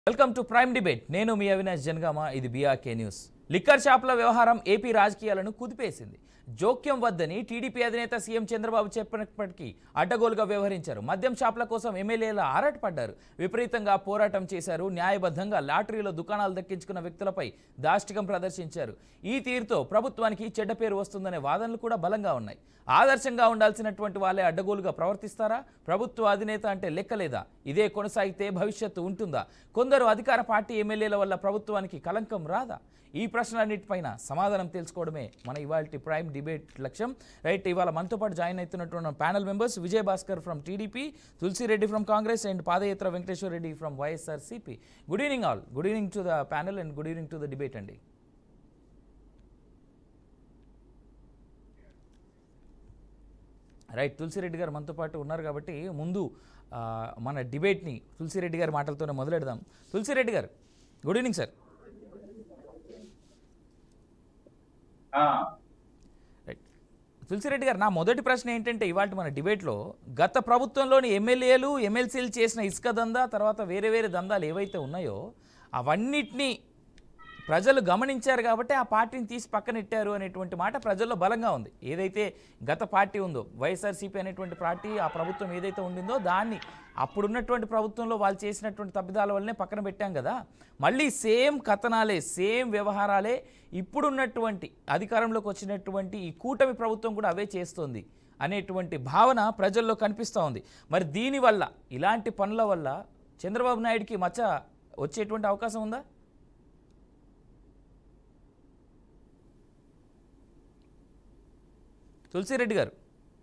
Welcome to prime debate నేను మీ అవినాష్ జనగామ ఇది BRK news liquor షాపుల వ్యవహారం ఏపీ రాజకీయాలను కుదిపేసింది జోక్యం వద్దని టీడీపీ అధినేత సీఎం చంద్రబాబు చెప్పినప్పటికీ అడ్డగోలుగా వ్యవహరించారు మద్యం షాపుల కోసం ఎమ్మెల్యేల ఆరాటపడ్డారు విపరీతంగా పోరాటం చేశారు న్యాయబద్ధంగా లాటరీలో దుకాణాలు దక్కించుకున్న వ్యక్తులపై దాష్టికం ప్రదర్శించారు ఈ తీరుతో ప్రభుత్వానికి చెడ్డ పేరు వస్తుందనే వాదనలు కూడా బలంగా ఉన్నాయి ఆదర్శంగా ఉండాల్సినటువంటి వాళ్ళే అడ్డగోలుగా ప్రవర్తిస్తారా ప్రభుత్వ అధినేత అంటే లెక్కలేదా ఇదే కొనసాగితే భవిష్యత్తు ఉంటుందా కొందరు అధికార పార్టీ ఎమ్మెల్యేల వల్ల ప్రభుత్వానికి కలంకం రాదా ఈ ప్రశ్నలన్నిటిపైన సమాధానం తెలుసుకోవడమే మన ఇవాళ ప్రైమ్ డిబేట్ లక్ష్యం రైట్ ఇవాళ మనతో పాటు జాయిన్ అవుతున్నటువంటి panel members Vijay Bhaskar from TDP Tulasi Reddy from Congress and Padayatra Venkateswara Reddy from YSR CP good evening all good evening to the panel and good evening to the debate అండి రైట్ తులసిరెడ్డి గారు మనతో పాటు ఉన్నారు కాబట్టి ముందు ఆ, మన డిబేట్ని తులసిరెడ్డి గారి మాటలతోనే మొదలెడదాం Tulasi Reddy garu good evening sir ఆ, రైట్ తులసిరెడ్డి గారు నా మొదటి ప్రశ్న ఏంటంటే ఇవాళ మన డిబేట్లో గత ప్రభుత్వంలోని ఎమ్మెల్యేలు ఎమ్మెల్సీలు చేసిన ఇసుక దందా తర్వాత వేరే వేరే దందాలు ఏవైతే ఉన్నాయో అవన్నిటినీ ప్రజలు గమనించారు కాబట్టి ఆ పార్టీని తీసి పక్కనెట్టారు అనేటువంటి మాట ప్రజల్లో బలంగా ఉంది ఏదైతే గత పార్టీ ఉందో వైఎస్ఆర్సీపీ అనేటువంటి పార్టీ ఆ ప్రభుత్వం ఏదైతే ఉండిందో దాన్ని అప్పుడున్నటువంటి ప్రభుత్వంలో వాళ్ళు చేసినటువంటి తప్పిదాల వల్లనే పక్కన పెట్టాం కదా మళ్ళీ సేమ్ కథనాలే సేమ్ వ్యవహారాలే ఇప్పుడున్నటువంటి అధికారంలోకి వచ్చినటువంటి ఈ కూటమి ప్రభుత్వం కూడా అవే చేస్తోంది అనేటువంటి భావన ప్రజల్లో కనిపిస్తూ ఉంది మరి దీనివల్ల ఇలాంటి పనుల వల్ల చంద్రబాబు నాయుడికి మచ్చ వచ్చేటువంటి అవకాశం ఉందా తులసిరెడ్డి గారు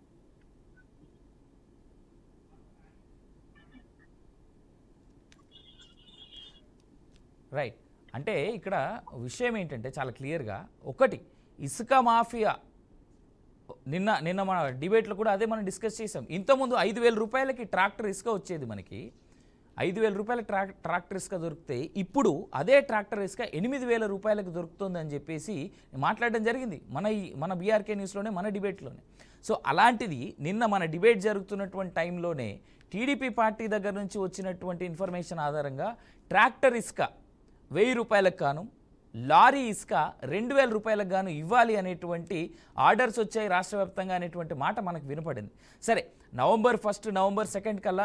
రైట్ అంటే ఇక్కడ విషయం ఏంటంటే చాలా క్లియర్గా ఒకటి ఇసుక మాఫియా నిన్న నిన్న మన డిబేట్లో కూడా అదే మనం డిస్కస్ చేసాం ఇంతకుముందు ఐదు వేల రూపాయలకి ట్రాక్టర్ ఇసుక వచ్చేది మనకి ఐదు వేల రూపాయల ట్రాక్ ట్రాక్టర్ ఇసుక దొరికితే ఇప్పుడు అదే ట్రాక్టర్ ఇసుక ఎనిమిది వేల రూపాయలకు దొరుకుతుంది అని చెప్పేసి మాట్లాడడం జరిగింది మన ఈ మన బీఆర్కే న్యూస్లోనే మన డిబేట్లోనే సో అలాంటిది నిన్న మన డిబేట్ జరుగుతున్నటువంటి టైంలోనే టీడీపీ పార్టీ దగ్గర నుంచి వచ్చినటువంటి ఇన్ఫర్మేషన్ ఆధారంగా ట్రాక్టర్ ఇసుక వెయ్యి రూపాయలకు గాను లారీ ఇసుక రెండు వేల రూపాయలకు గాను ఇవ్వాలి అనేటువంటి ఆర్డర్స్ వచ్చాయి రాష్ట్ర వ్యాప్తంగా అనేటువంటి మాట మనకు వినపడింది సరే నవంబర్ ఫస్ట్ నవంబర్ సెకండ్ కల్లా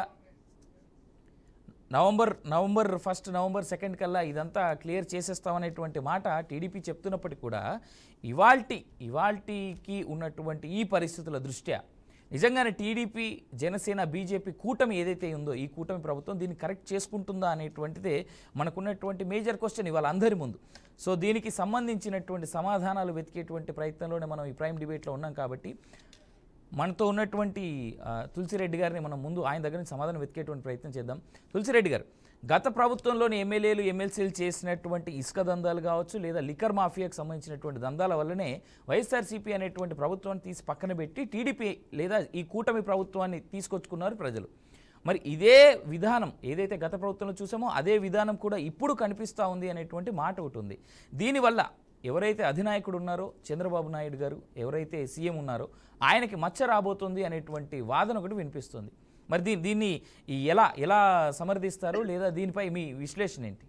November November first November second కల్లా ఇదంతా క్లియర్ చేసేస్తామనేటువంటి మాట టీడీపీ చెప్తున్నప్పటికీ కూడా ఇవాల్టి ఇవాల్టికి ఉన్నటువంటి ఈ పరిస్థితుల దృష్ట్యా నిజంగానే టీడీపీ జనసేన బీజేపీ కూటమి ఏదైతే ఉందో ఈ కూటమి ప్రభుత్వం దీన్ని కరెక్ట్ చేసుకుంటుందా అనేటువంటిదే మనకున్నటువంటి మేజర్ క్వశ్చన్ ఇవాళ అందరి ముందు సో దీనికి సంబంధించినటువంటి సమాధానాలు వెతికేటువంటి ప్రయత్నంలోనే మనం ఈ ప్రైమ్ డిబేట్లో ఉన్నాం కాబట్టి మనతో ఉన్నటువంటి ఆ, తులసిరెడ్డి గారిని మనం ముందు ఆయన దగ్గర నుంచి సమాధానం వెతికేటువంటి ప్రయత్నం చేద్దాం తులసిరెడ్డి గారు గత ప్రభుత్వంలోని ఎమ్మెల్యేలు ఎమ్మెల్సీలు చేసినటువంటి ఇసుక దందాలు కావచ్చు లేదా లిక్కర్ మాఫియాకు సంబంధించినటువంటి దందాల వల్లనే వైఎస్ఆర్సీపీ అనేటువంటి ప్రభుత్వాన్ని తీసి పక్కన పెట్టి టీడీపీ లేదా ఈ కూటమి ప్రభుత్వాన్ని తీసుకొచ్చుకున్నారు ప్రజలు మరి ఇదే విధానం ఏదైతే గత ప్రభుత్వంలో చూసామో అదే విధానం కూడా ఇప్పుడు కనిపిస్తూ ఉంది అనేటువంటి మాట ఒకటి ఉంది దీనివల్ల ఎవరైతే అధినాయకుడు ఉన్నారో చంద్రబాబు నాయుడు గారు ఎవరైతే సీఎం ఉన్నారో ఆయనకి మచ్చ రాబోతుంది అనేటువంటి వాదన ఒకటి వినిపిస్తుంది మరి దీన్ని దీన్ని ఈ ఎలా ఎలా సమర్థిస్తారు లేదా దీనిపై మీ విశ్లేషణ ఏంటి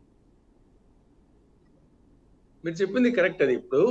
మీరు చెప్పింది కరెక్ట్ అది ఇప్పుడు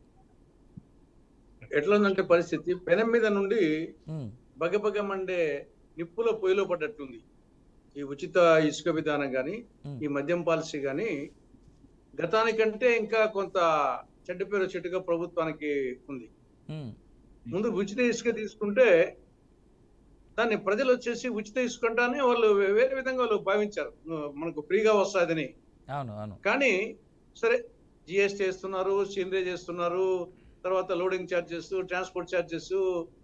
ఎట్లా ఉందంటే పరిస్థితి పెనం మీద నుండి ఉమ్, బగబగమండే నిప్పులో పొయ్యిలో పడ్డట్టుంది ఈ ఉచిత ఇసుక విధానం కానీ ఉమ్, ఈ మద్యం పాలసీ కానీ గతానికంటే ఇంకా కొంత చెడ్డ పేరు చెట్టుగా ప్రభుత్వానికి ఉంది ఉమ్, ముందు ఉచిత ఇసుక తీసుకుంటే దాన్ని ప్రజలు వచ్చేసి ఉచిత ఇసుక అంటానే వాళ్ళు వేరే విధంగా వాళ్ళు భావించారు మనకు ఫ్రీగా వస్తుందని అవును అవును కానీ సరే జిఎస్టీ వేస్తున్నారు సీనరీ చేస్తున్నారు తర్వాత లోడింగ్ ఛార్జెస్ ట్రాన్స్పోర్ట్ ఛార్జెస్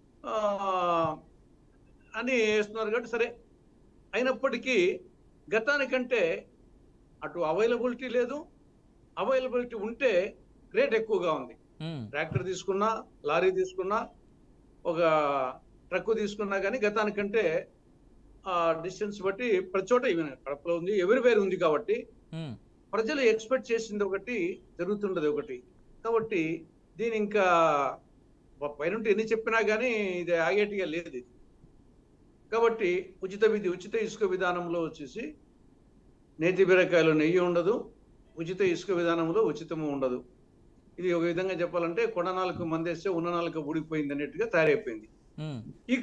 అని వేస్తున్నారు కాబట్టి సరే అయినప్పటికీ గతానికంటే అటు అవైలబిలిటీ లేదు అవైలబిలిటీ ఉంటే రేట్ ఎక్కువగా ఉంది ఉమ్, ట్రాక్టర్ తీసుకున్నా లారీ తీసుకున్నా ఒక ట్రక్ తీసుకున్నా కానీ గతానికంటే డిస్టెన్స్ బట్టి ప్రతి చోట ఈవెన్ కడపలో ఉంది ఎవరివేరు ఉంది కాబట్టి ఉమ్, ప్రజలు ఎక్స్పెక్ట్ చేసింది ఒకటి జరుగుతుండదు ఒకటి కాబట్టి దీని ఇంకా ప- పైనుండి ఎన్ని చెప్పినా కానీ ఇది ఆగేటిగా లేదు ఇది కాబట్టి ఉచిత విధి ఉచిత ఇసుక విధానంలో వచ్చేసి నేతి బీరకాయలు నెయ్యి ఉండదు ఉచిత ఇసుక విధానంలో ఉచితము ఉండదు ఇది ఒక విధంగా చెప్పాలంటే కొండ నాలుగు మందేస్తే ఉన్న నాలుగు ఊడిపోయింది అన్నట్టుగా తయారైపోయింది ఉమ్, ఇక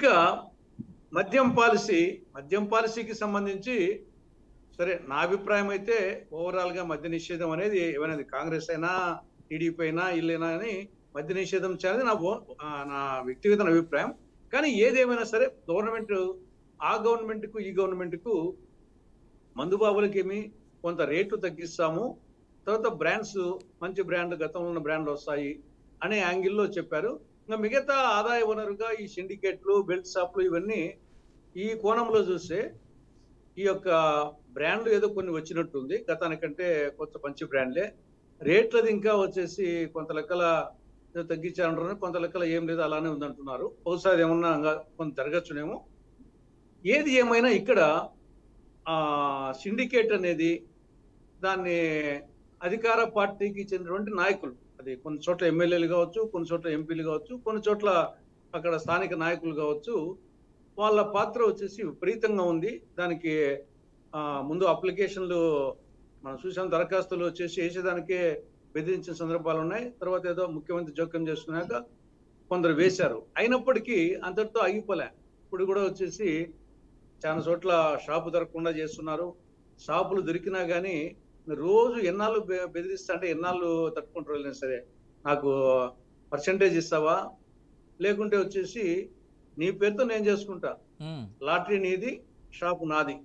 మద్యం పాలసీ మద్యం పాలసీకి సంబంధించి సరే నా అభిప్రాయం అయితే ఓవరాల్ గా మద్య నిషేధం అనేది ఏమైనా కాంగ్రెస్ అయినా టీడీపీ అయినా ఇల్లేనా అని మద్య నిషేధం చేయాలని నా ఓ- ఆ, నా వ్యక్తిగత అభిప్రాయం కానీ ఏదేమైనా సరే గవర్నమెంట్ ఆ గవర్నమెంట్ కు ఈ గవర్నమెంట్ కు మందుబాబులకి ఏమి కొంత రేట్లు తగ్గిస్తాము తర్వాత బ్రాండ్స్ మంచి బ్రాండ్ గతంలో ఉన్న బ్రాండ్లు వస్తాయి అనే యాంగిల్లో చెప్పారు ఇంకా మిగతా ఆదాయ వనరుగా ఈ సిండికేట్లు బెల్ట్ షాప్లు ఇవన్నీ ఈ కోణంలో చూస్తే ఈ యొక్క బ్రాండ్లు ఏదో కొన్ని వచ్చినట్టుంది గతానికంటే కొంత మంచి బ్రాండ్లే రేట్లది ఇంకా వచ్చేసి కొంత లెక్కల ఏదో తగ్గించారంటారు కొంత లెక్కల ఏం లేదు అలానే ఉందంటున్నారు బహుశా అది ఏమన్నా ఇంకా కొంత జరగచ్చునేమో ఏది ఏమైనా ఇక్కడ ఆ సిండికేట్ అనేది దాన్ని అధికార పార్టీకి చెందినటువంటి నాయకులు అది కొన్ని చోట్ల ఎమ్మెల్యేలు కావచ్చు కొన్ని చోట్ల ఎంపీలు కావచ్చు కొన్ని చోట్ల అక్కడ స్థానిక నాయకులు కావచ్చు వాళ్ళ పాత్ర వచ్చేసి విపరీతంగా ఉంది దానికి ఆ, ముందు అప్లికేషన్లు మనం చూసాం దరఖాస్తులు వచ్చేసి వేసేదానికే బెదిరించిన సందర్భాలు ఉన్నాయి తర్వాత ఏదో ముఖ్యమంత్రి జోక్యం చేసుకున్నాక కొందరు వేశారు అయినప్పటికీ అంతటితో ఆగిపోలే ఇప్పుడు కూడా వచ్చేసి చాలా చోట్ల షాపు దొరకకుండా చేస్తున్నారు షాపులు దొరికినా కానీ రోజు ఎన్నాళ్ళు బె- బెదిరిస్తా అంటే ఎన్నాళ్ళు తట్టుకుంటారు వెళ్ళినా సరే నాకు పర్సంటేజ్ ఇస్తావా లేకుంటే వచ్చేసి నీ పేరుతో నేను చేసుకుంటా ఉమ్, లాటరీ నీది షాపు నాది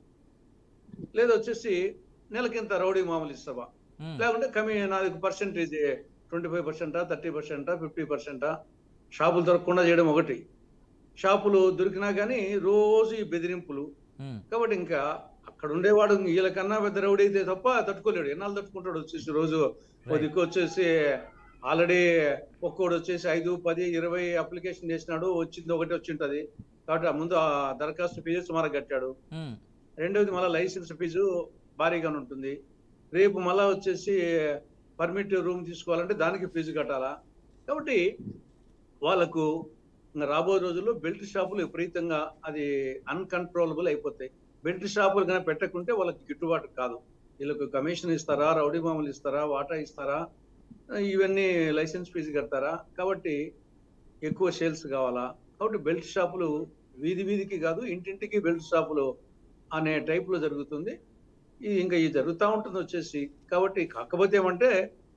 లేదా వచ్చేసి నెలకింత రౌడీ మామూలు ఇస్తావా ఉమ్, లేకుంటే కమి నాది పర్సెంటేజ్ ట్వంటీ ఫైవ్ పర్సెంటా థర్టీ పర్సెంటా ఫిఫ్టీ పర్సెంటా షాపులు దొరకకుండా చేయడం ఒకటి షాపులు దొరికినా కానీ రోజు ఈ బెదిరింపులు ఉమ్, కాబట్టి ఇంకా అక్కడ ఉండేవాడు వీళ్ళకన్నా పెద్ద రౌడీ అయితే తప్ప తట్టుకోలేడు ఎన్నాళ్ళు తట్టుకుంటాడు వచ్చేసి రోజు ఓ Right. దిక్కు వచ్చేసి ఆల్రెడీ ఒక్కోడు వచ్చేసి ఐదు పది ఇరవై అప్లికేషన్ చేసినాడు వచ్చింది ఒకటి వచ్చి ఉంటది కాబట్టి ఆ ముందు ఆ దరఖాస్తు ఫీజు సుమారు కట్టాడు ఉమ్, రెండవది మళ్ళీ లైసెన్స్ ఫీజు భారీగానే ఉంటుంది రేపు మళ్ళా వచ్చేసి పర్మిట్ రూమ్ తీసుకోవాలంటే దానికి ఫీజు కట్టాలా కాబట్టి వాళ్ళకు ఇంకా రాబోయే రోజుల్లో బెల్ట్ షాపులు విపరీతంగా అది అన్కంట్రోలబుల్ అయిపోతాయి బెల్ట్ షాపులు కనుక పెట్టకుంటే వాళ్ళకి గిట్టుబాటు కాదు వీళ్ళకు కమిషన్ ఇస్తారా రౌడీ మామూలు ఇస్తారా వాటా ఇస్తారా ఇవన్నీ లైసెన్స్ ఫీజు కడతారా కాబట్టి ఎక్కువ సేల్స్ కావాలా కాబట్టి బెల్ట్ షాపులు వీధి వీధికి కాదు ఇంటింటికి బెల్ట్ షాపులు అనే టైప్ లో జరుగుతుంది ఇది ఇంకా ఇది జరుగుతూ ఉంటుంది వచ్చేసి కాబట్టి కాకపోతే ఏమంటే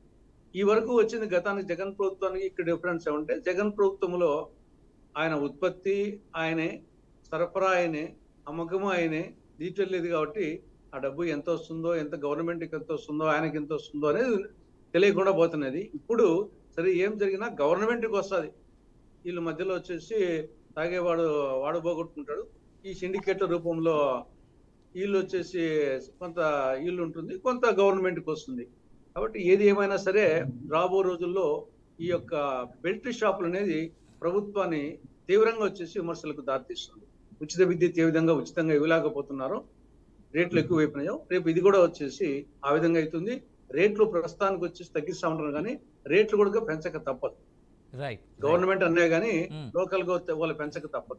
ఈ వరకు వచ్చింది గతానికి జగన్ ప్రభుత్వానికి ఇక్కడ డిఫరెన్స్ ఏమంటే జగన్ ప్రభుత్వంలో ఆయన ఉత్పత్తి ఆయనే సరఫరా ఆయనే అమ్మకము ఆయనే డీటెయిల్ లేదు కాబట్టి ఆ డబ్బు ఎంత వస్తుందో ఎంత గవర్నమెంట్కి ఎంత వస్తుందో ఆయనకి ఎంత వస్తుందో అనేది తెలియకుండా పోతున్నది ఇప్పుడు సరే ఏం జరిగినా గవర్నమెంట్కి వస్తుంది వీళ్ళ మధ్యలో వచ్చేసి తాగేవాడు వాడు పోగొట్టుకుంటాడు ఈ సిండికేట్ రూపంలో వీళ్ళు వచ్చేసి కొంత వీళ్ళు ఉంటుంది కొంత గవర్నమెంట్కి వస్తుంది కాబట్టి ఏది ఏమైనా సరే రాబో రోజుల్లో ఈ యొక్క బెల్ట్ షాపులు అనేది ప్రభుత్వాన్ని తీవ్రంగా వచ్చేసి విమర్శలకు దారితీస్తుంది ఉచిత విద్యుత్ ఏ విధంగా ఉచితంగా ఇవ్వలేకపోతున్నారో రేట్లు ఎక్కువైపోయినాయో రేపు ఇది కూడా వచ్చేసి ఆ విధంగా అవుతుంది రేట్లు ప్రస్తుతానికి వచ్చేసి తగ్గిస్తా ఉంటారు కానీ రేట్లు కూడా పెంచక తప్పదు రైట్ గవర్నమెంట్ అనే కానీ Hmm. లోకల్ గా వాళ్ళు పెంచక తప్పదు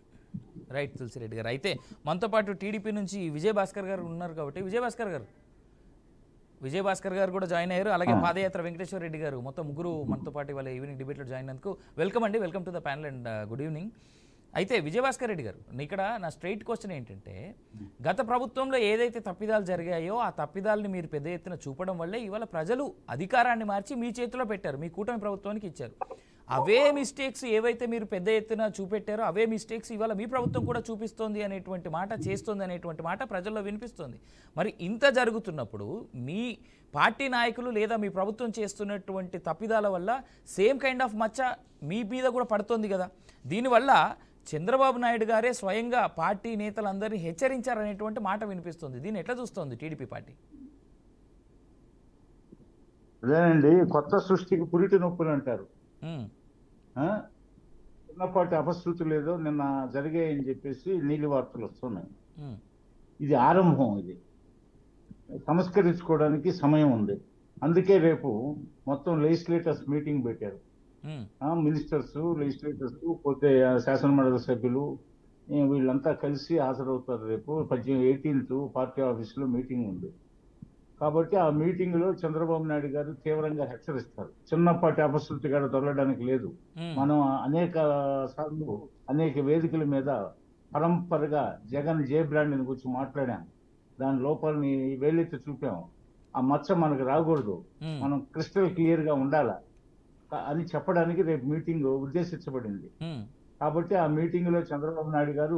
రైట్ తులసిరెడ్డి గారు అయితే మనతో పాటు టీడీపీ నుంచి విజయ్ భాస్కర్ గారు ఉన్నారు కాబట్టి విజయ్ భాస్కర్ గారు విజయ్ భాస్కర్ గారు కూడా జాయిన్ అయ్యారు అలాగే పాదయాత్ర వెంకటేశ్వర రెడ్డి గారు మొత్తం ముగ్గురు మనతో పాటు ఇవాళ ఈవినింగ్ డిబేట్లో జాయిన్ అయినందుకు వెల్కమ్ అండి welcome to the panel and good evening అయితే విజయభాస్కర్ రెడ్డి గారు ఇక్కడ నా స్ట్రైట్ క్వశ్చన్ ఏంటంటే గత ప్రభుత్వంలో ఏదైతే తప్పిదాలు జరిగాయో ఆ తప్పిదాలని మీరు పెద్ద ఎత్తున చూపడం వల్లే ఇవాళ ప్రజలు అధికారాన్ని మార్చి మీ చేతిలో పెట్టారు మీ కూటమి ప్రభుత్వానికి ఇచ్చారు అవే మిస్టేక్స్ ఏవైతే మీరు పెద్ద ఎత్తున చూపెట్టారో అవే మిస్టేక్స్ ఇవాళ మీ ప్రభుత్వం కూడా చూపిస్తోంది అనేటువంటి మాట చేస్తోంది అనేటువంటి మాట ప్రజల్లో వినిపిస్తుంది మరి ఇంత జరుగుతున్నప్పుడు మీ పార్టీ నాయకులు లేదా మీ ప్రభుత్వం చేస్తున్నటువంటి తప్పిదాల వల్ల సేమ్ కైండ్ ఆఫ్ మచ్చ మీ మీద కూడా పడుతోంది కదా దీనివల్ల చంద్రబాబు నాయుడు గారే స్వయంగా పార్టీ నేతలందరినీ హెచ్చరించారనేటువంటి మాట వినిపిస్తుంది దీన్ని ఎట్లా చూస్తోంది టీడీపీ పార్టీ అదేనండి కొత్త సృష్టికి పురిటి నొప్పులు అంటారు ఉమ్, ఆ? చిన్నపాటి అపశృతులు ఏదో నిన్న జరిగాయని చెప్పేసి నీలి వార్తలు వస్తున్నాయి ఉమ్, ఇది ఆరంభం ఇది సంస్కరించుకోవడానికి సమయం ఉంది అందుకే రేపు మొత్తం లెజిస్లేటర్స్ మీటింగ్ పెట్టారు ఉమ్, మినిస్టర్స్ లెజిస్లేటర్స్ పోతే ఆ శాసనమండలి సభ్యులు ఈ వీళ్ళంతా కలిసి హాజరవుతారు రేపు పద్దెనిమిది ఎయిటీన్త్ పార్టీ ఆఫీస్లో మీటింగ్ ఉంది కాబట్టి ఆ మీటింగ్ లో చంద్రబాబు నాయుడు గారు తీవ్రంగా హెచ్చరిస్తారు చిన్నపాటి అపశృతి కూడా దొరలడానికి లేదు మ్మ్. మనం అనేక సార్లు అనేక వేదికల మీద పరంపరగా జగన్ జే బ్రాండ్ గురించి మాట్లాడాం దాని లోపాలని వేలెత్తి చూపాం ఆ మచ్చ మనకు రాకూడదు మ్మ్. మనం క్రిస్టల్ క్లియర్ గా ఉండాలా కా- అని చెప్పడానికి రేపు మీటింగ్ ఉద్దేశించబడింది మ్మ్. కాబట్టి ఆ మీటింగ్ లో చంద్రబాబు నాయుడు గారు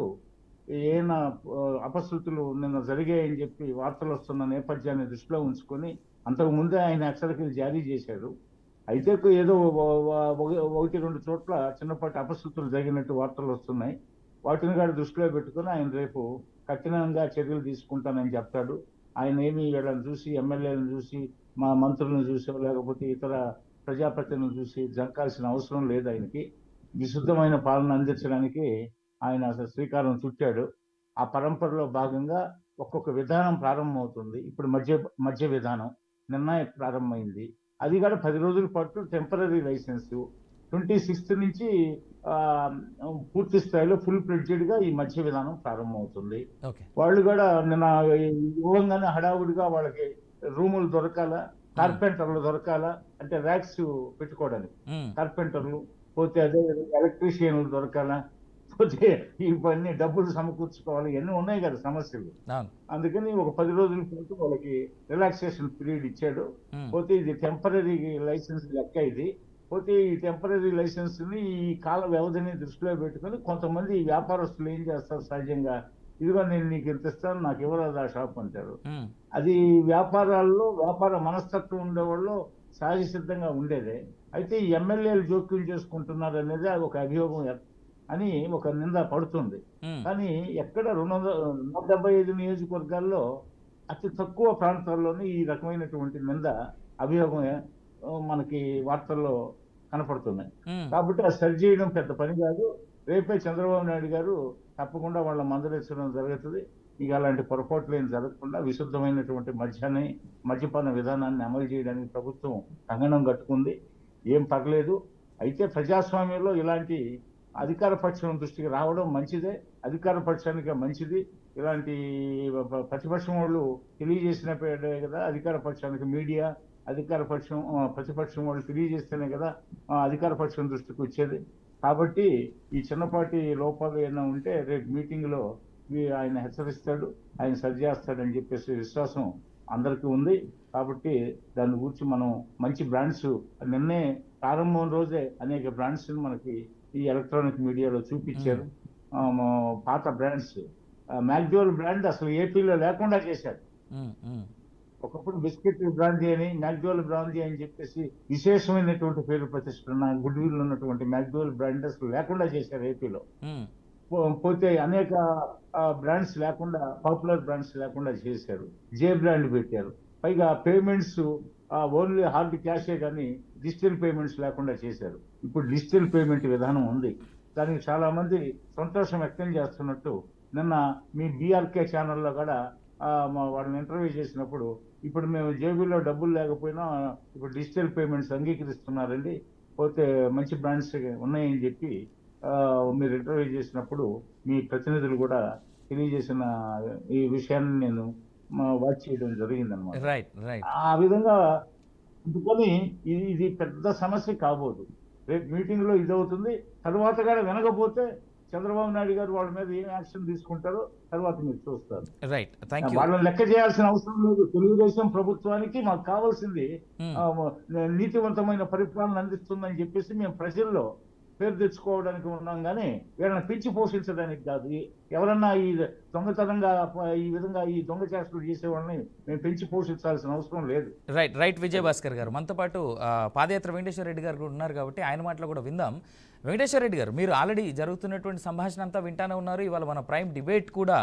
ఏన అపశృతులు నిన్న జరిగాయని చెప్పి వార్తలు వస్తున్న నేపథ్యాన్ని దృష్టిలో ఉంచుకొని అంతకు ముందే ఆయన హెచ్చరికలు జారీ చేశారు అయితే ఏదో ఒ- ఒ- ఒక- ఒకటి రెండు చోట్ల చిన్నపాటి అపశృతులు జరిగినట్టు వార్తలు వస్తున్నాయి వాటిని కూడా దృష్టిలో పెట్టుకొని ఆయన రేపు కఠినంగా చర్యలు తీసుకుంటానని చెప్తాడు ఆయన ఏమి వీళ్ళని చూసి ఎమ్మెల్యేలను చూసి మా మంత్రులను చూసి లేకపోతే ఇతర ప్రజాప్రతినిధులను చూసి జంకాల్సిన అవసరం లేదు ఆయనకి విశుద్ధమైన పాలన అందించడానికి ఆయన అసలు శ్రీకారం చుట్టాడు ఆ పరంపరలో భాగంగా ఒక్కొక్క విధానం ప్రారంభమవుతుంది ఇప్పుడు మధ్య మధ్య విధానం నిన్న ప్రారంభమైంది అది కూడా పది రోజుల పాటు టెంపరీ లైసెన్స్ ట్వంటీ సిక్స్త్ నుంచి ఆ, పూర్తి స్థాయిలో ఫుల్ ఫ్లెడ్జెడ్ గా ఈ మధ్య విధానం ప్రారంభమవుతుంది ఓకే వాళ్ళు కూడా నిన్న యువంగానే హడావుడిగా వాళ్ళకి రూములు దొరకాల కార్పెంటర్లు దొరకాల అంటే ర్యాక్స్ పెట్టుకోవడానికి మ్మ్. కార్పెంటర్లు పోతే అదే ఎలక్ట్రీషియన్లు దొరకాల పోతే ఇవన్నీ డబ్బులు సమకూర్చుకోవాలి ఇవన్నీ ఉన్నాయి కదా సమస్యలు అవును అందుకని ఒక పది రోజుల పాటు వాళ్ళకి రిలాక్సేషన్ పీరియడ్ ఇచ్చాడు మ్మ్. పోతే ఇది టెంపరీ లైసెన్స్ లెక్క ఇది పోతే ఈ టెంపరీ లైసెన్స్ ని ఈ కాల వ్యవధిని దృష్టిలో పెట్టుకొని కొంతమంది వ్యాపారస్తులు ఏం చేస్తారు సహజంగా ఇదిగో నేను నీకు ఇంత ఇస్తాను నాకు ఇవ్వరాదు ఆ షాప్ అంటారు మ్మ్. అది వ్యాపారాల్లో వ్యాపార మనస్తత్వం ఉండేవాళ్ళు సహజ సిద్ధంగా ఉండేదే అయితే ఈ ఎమ్మెల్యేలు జోక్యం చేసుకుంటున్నారు అనేది అది ఒక అభియోగం ఎ- అని ఒక నింద పడుతుంది మ్మ్. కానీ ఎక్కడ రెండు వందల నూట డెబ్బై ఐదు నియోజకవర్గాల్లో అతి తక్కువ ప్రాంతాల్లోనే ఈ రకమైనటువంటి నింద అభియోగం ఆ, మనకి వార్తల్లో కనపడుతున్నాయి మ్మ్. కాబట్టి అది సరి చేయడం పెద్ద పని కాదు రేపే చంద్రబాబు నాయుడు గారు తప్పకుండా వాళ్ళ మందలించడం జరుగుతుంది ఇక అలాంటి పొరపాట్లు ఏం జరగకుండా విశుద్ధమైనటువంటి మద్యాన్ని మద్యపాన విధానాన్ని అమలు చేయడానికి ప్రభుత్వం కంగణం కట్టుకుంది ఏం పర్లేదు అయితే ప్రజాస్వామ్యంలో ఇలాంటి అధికార పక్షం దృష్టికి రావడం మంచిదే అధికార పక్షానికి మంచిది ఇలాంటి ప- ప్రతిపక్షం వాళ్ళు తెలియజేసినప్పుడే కదా అధికార పక్షానికి మీడియా అధికార పక్షం ఆ, ప్రతిపక్షం వాళ్ళు తెలియజేస్తేనే కదా ఆ, అధికార పక్షం దృష్టికి వచ్చేది కాబట్టి ఈ చిన్నపాటి లోపాలు ఏమైనా ఉంటే రేపు మీటింగ్ లో వీ- ఆయన హెచ్చరిస్తాడు ఆయన సరి చేస్తాడని చెప్పేసి విశ్వాసం అందరికీ ఉంది కాబట్టి దాని గురించి మనం మంచి బ్రాండ్స్ నిన్నే ప్రారంభం రోజే అనేక బ్రాండ్స్ మనకి ఈ ఎలక్ట్రానిక్ మీడియాలో చూపించారు ఆ, మా- పాత బ్రాండ్స్ మ్యాక్డోల్ బ్రాండ్ అసలు ఏపీలో లేకుండా చేశారు మ్మ్. మ్మ్. ఒకప్పుడు బిస్కెట్ బ్రాందీ అని మ్యాక్డోల్ బ్రాందీ అని చెప్పేసి విశేషమైనటువంటి పేరు ప్రతిష్ఠున్న గుడ్ విల్ ఉన్నటువంటి మ్యాక్డోల్ బ్రాండ్ అసలు లేకుండా చేశారు ఏపీలో మ్మ్. పో- పోతే అనేక బ్రాండ్స్ లేకుండా పాపులర్ బ్రాండ్స్ లేకుండా చేశారు జే బ్రాండ్ పెట్టారు పైగా పేమెంట్స్ ఓన్లీ హార్డ్ క్యాషే కానీ డిజిటల్ పేమెంట్స్ లేకుండా చేశారు ఇప్పుడు డిజిటల్ పేమెంట్ విధానం ఉంది దానికి చాలా మంది సంతోషం వ్యక్తం చేస్తున్నట్టు నిన్న మీ బీఆర్కే ఛానల్లో కూడా ఆ, మా వాళ్ళని ఇంటర్వ్యూ చేసినప్పుడు ఇప్పుడు మేము జేబులో డబ్బులు లేకపోయినా ఇప్పుడు డిజిటల్ పేమెంట్స్ అంగీకరిస్తున్నారండి పోతే మంచి బ్రాండ్స్ ఉన్నాయని చెప్పి ఆ, మీరు ఇంటర్వ్యూ చేసినప్పుడు మీ ప్రతినిధులు కూడా తెలియజేసిన ఈ విషయాన్ని నేను వాచ్ చేయడం జరిగిందనమాట రైట్ రైట్ ఆ విధంగా అందుకని ఇది ఇది పెద్ద సమస్య కాబోదు రేపు మీటింగ్ లో ఇది అవుతుంది తర్వాత కూడా వినకపోతే చంద్రబాబు నాయుడు గారు వాళ్ళ మీద ఏం యాక్షన్ తీసుకుంటారో తర్వాత మీరు చూస్తారు రైట్ థ్యాంక్ యూ వాళ్ళని లెక్క చేయాల్సిన అవసరం లేదు తెలుగుదేశం ప్రభుత్వానికి మాకు కావాల్సింది మ్మ్. ఆ, నీతివంతమైన పరిపాలన అందిస్తుందని చెప్పేసి మేము ప్రజల్లో పేరు తెచ్చుకోవడానికి ఉన్నాం కానీ వీళ్ళని పెంచి పోషించడానికి కాదు ఈ- ఎవరన్నా ఈ దొంగతనంగా ప- ఈ విధంగా ఈ దొంగ చేష్టలు చేసే వాళ్ళని మేము పెంచి పోషించాల్సిన అవసరం లేదు రైట్ రైట్ విజయ్ భాస్కర్ గారు మనతో పాటు ఆ, పాదయాత్ర వెంకటేశ్వర రెడ్డి గారు కూడా ఉన్నారు కాబట్టి ఆయన మాటలు కూడా విందాం వెంకటేశ్వర రెడ్డి గారు మీరు ఆల్రెడీ జరుగుతున్నటువంటి సంభాషణ అంతా వింటానే ఉన్నారు ఇవాళ మన ప్రైమ్ డిబేట్ కూడా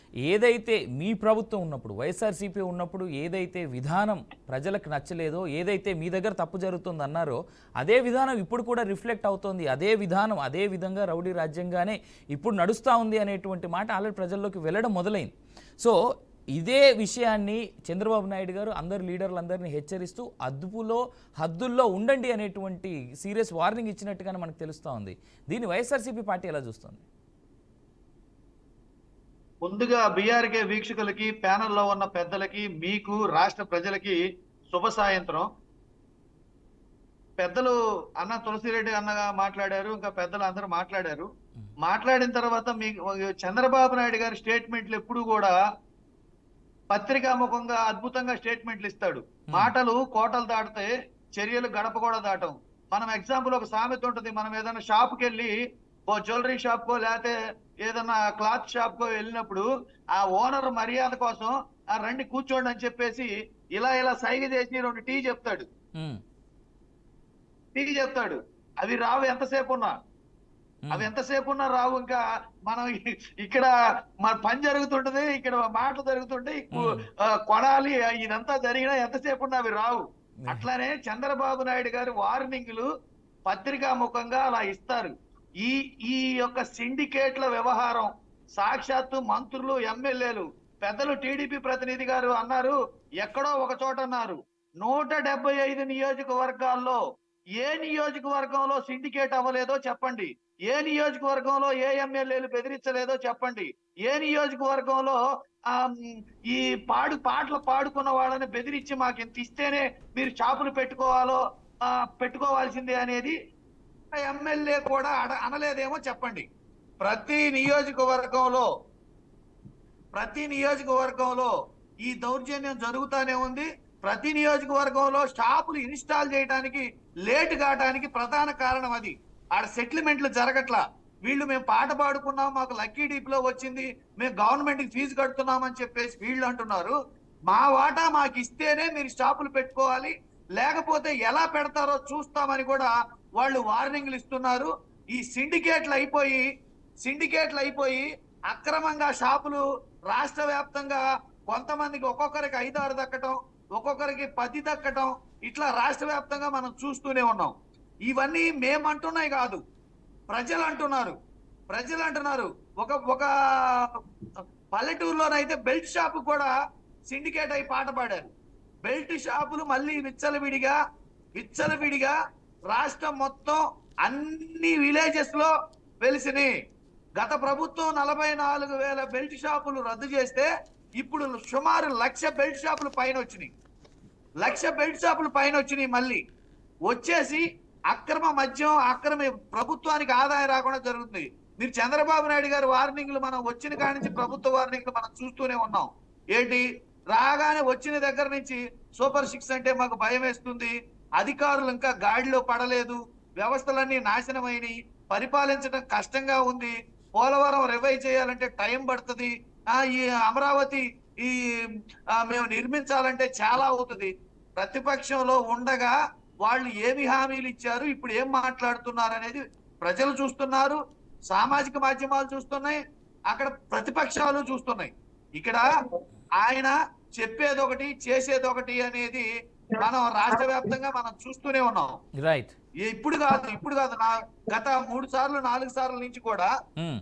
ఏదైతే మీ ప్రభుత్వం ఉన్నప్పుడు వైఎస్ఆర్సీపీ ఉన్నప్పుడు ఏదైతే విధానం ప్రజలకు నచ్చలేదో ఏదైతే మీ దగ్గర తప్పు జరుగుతుంది అన్నారో అదే విధానం ఇప్పుడు కూడా రిఫ్లెక్ట్ అవుతోంది అదే విధానం అదే విధంగా రౌడీ రాజ్యంగానే ఇప్పుడు నడుస్తూ ఉంది అనేటువంటి మాట ఆల్రెడీ ప్రజల్లోకి వెళ్ళడం మొదలైంది సో ఇదే విషయాన్ని చంద్రబాబు నాయుడు గారు అందరు లీడర్లందరినీ హెచ్చరిస్తూ అదుపులో హద్దుల్లో ఉండండి అనేటువంటి సీరియస్ వార్నింగ్ ఇచ్చినట్టుగానే మనకు తెలుస్తూ ఉంది దీన్ని వైఎస్ఆర్సీపీ పార్టీ ఎలా చూస్తుంది ముందుగా బీఆర్కే వీక్షకులకి ప్యానెల్లో ఉన్న పెద్దలకి మీకు రాష్ట్ర ప్రజలకి శుభ సాయంత్రం పెద్దలు అన్న తులసిరెడ్డి అన్నగా మాట్లాడారు ఇంకా పెద్దలు అందరూ మాట్లాడారు మాట్లాడిన తర్వాత మీకు చంద్రబాబు నాయుడు గారి స్టేట్మెంట్లు ఎప్పుడు కూడా పత్రికాముఖంగా అద్భుతంగా స్టేట్మెంట్లు ఇస్తాడు మాటలు కోటలు దాటితే చర్యలు గడప కూడా దాటం మనం ఎగ్జాంపుల్ ఒక సామెత ఉంటుంది మనం ఏదైనా షాప్కి వెళ్ళి ఓ జ్యువెలరీ షాప్ కో లేకపోతే ఏదైనా క్లాత్ షాప్ కో వెళ్ళినప్పుడు ఆ ఓనర్ మర్యాద కోసం ఆ రండి కూర్చోండి అని చెప్పేసి ఇలా ఇలా సైగ చేసి రెండు టీ చెప్తాడు ఉమ్, టీ చెప్తాడు అవి రావు ఎంతసేపు ఉన్నా ఉమ్, అవి ఎంతసేపు ఉన్నా రావు ఇంకా మనం ఇ- ఇక్కడ మన పని జరుగుతుంటది ఇక్కడ మాటలు జరుగుతుంటాయి కు- మ్మ్. ఆ, కొనాలి ఇదంతా జరిగినా ఎంతసేపు ఉన్నా అవి రావు అట్లానే చంద్రబాబు నాయుడు గారి వార్నింగ్లు పత్రికా ముఖంగా అలా ఇస్తారు ఈ ఈ యొక్క సిండికేట్ల వ్యవహారం సాక్షాత్తు మంత్రులు ఎమ్మెల్యేలు పెద్దలు టీడీపీ ప్రతినిధి గారు అన్నారు ఎక్కడో ఒక చోట అన్నారు నూట డెబ్బై ఐదు నియోజకవర్గాల్లో ఏ నియోజకవర్గంలో సిండికేట్ అవ్వలేదో చెప్పండి ఏ నియోజకవర్గంలో ఏ ఎమ్మెల్యేలు బెదిరించలేదో చెప్పండి ఏ నియోజకవర్గంలో ఆ, మ్, ఈ పాడు పాటలు పాడుకున్న వాళ్ళని బెదిరించి మాకు ఇంత ఇస్తేనే మీరు షాపులు పెట్టుకోవాలో ఆ, పెట్టుకోవాల్సిందే అనేది ఎమ్మెల్యే కూడా అడ- అనలేదేమో చెప్పండి ప్రతి నియోజకవర్గంలో ప్రతి నియోజకవర్గంలో ఈ దౌర్జన్యం జరుగుతానే ఉంది ప్రతి నియోజకవర్గంలో షాపులు ఇన్స్టాల్ చేయడానికి లేట్ కావడానికి ప్రధాన కారణం అది ఆడ సెటిల్మెంట్లు జరగట్లా వీళ్ళు మేము పాట పాడుకున్నాం మాకు లక్కీ డీప్ లో వచ్చింది మేము గవర్నమెంట్ కి ఫీజు కడుతున్నాం అని చెప్పేసి వీళ్ళు అంటున్నారు మా వాటా మాకు ఇస్తేనే మీరు షాపులు పెట్టుకోవాలి లేకపోతే ఎలా పెడతారో చూస్తామని కూడా వాళ్ళు వార్నింగ్లు ఇస్తున్నారు ఈ సిండికేట్లు అయిపోయి సిండికేట్లు అయిపోయి అక్రమంగా షాపులు రాష్ట్ర వ్యాప్తంగా కొంతమందికి ఒక్కొక్కరికి ఐదు ఆరు దక్కటం ఒక్కొక్కరికి పది దక్కటం ఇట్లా రాష్ట్ర వ్యాప్తంగా మనం చూస్తూనే ఉన్నాం ఇవన్నీ మేమంటున్నాయి కాదు ప్రజలు అంటున్నారు ప్రజలు అంటున్నారు ఒక ఒక పల్లెటూరులోనైతే బెల్ట్ షాప్ కూడా సిండికేట్ అయి పాట పాడారు బెల్ట్ షాపులు మళ్ళీ విచ్చలవిడిగా విచ్చలవిడిగా రాష్ట్రం మొత్తం అన్ని విలేజెస్ లో వెలిసినాయి గత ప్రభుత్వం నలభై నాలుగు వేల బెల్ట్ షాపులు రద్దు చేస్తే ఇప్పుడు సుమారు లక్ష బెల్ట్ షాపులు పైన వచ్చినాయి లక్ష బెల్ట్ షాపులు పైన వచ్చినాయి మళ్ళీ వచ్చేసి అక్రమ మద్యం అక్రమ ప్రభుత్వానికి ఆదాయం రాకుండా జరుగుతుంది మీరు చంద్రబాబు నాయుడు గారి వార్నింగ్లు మనం వచ్చిన కాడి నుంచి ప్రభుత్వ వార్నింగ్లు మనం చూస్తూనే ఉన్నాం ఏంటి రాగానే వచ్చిన దగ్గర నుంచి సూపర్ సిక్స్ అంటే మాకు భయం వేస్తుంది అధికారులు ఇంకా గాడిలో పడలేదు వ్యవస్థలన్నీ నాశనమైనవి పరిపాలించడం కష్టంగా ఉంది పోలవరం రివైవ్ చేయాలంటే టైం పడుతుంది ఆ ఈ అమరావతి ఈ ఆ, మేము నిర్మించాలంటే చాలా అవుతుంది ప్రతిపక్షంలో ఉండగా వాళ్ళు ఏమి హామీలు ఇచ్చారు ఇప్పుడు ఏం మాట్లాడుతున్నారు అనేది ప్రజలు చూస్తున్నారు సామాజిక మాధ్యమాలు చూస్తున్నాయి అక్కడ ప్రతిపక్షాలు చూస్తున్నాయి ఇక్కడ ఆయన చెప్పేది ఒకటి చేసేది ఒకటి అనేది మనం రాష్ట్ర వ్యాప్తంగా మనం చూస్తూనే ఉన్నాం రైట్ ఇప్పుడు కాదు ఇప్పుడు కాదు నా గత మూడు సార్లు నాలుగు సార్లు నుంచి కూడా ఉమ్,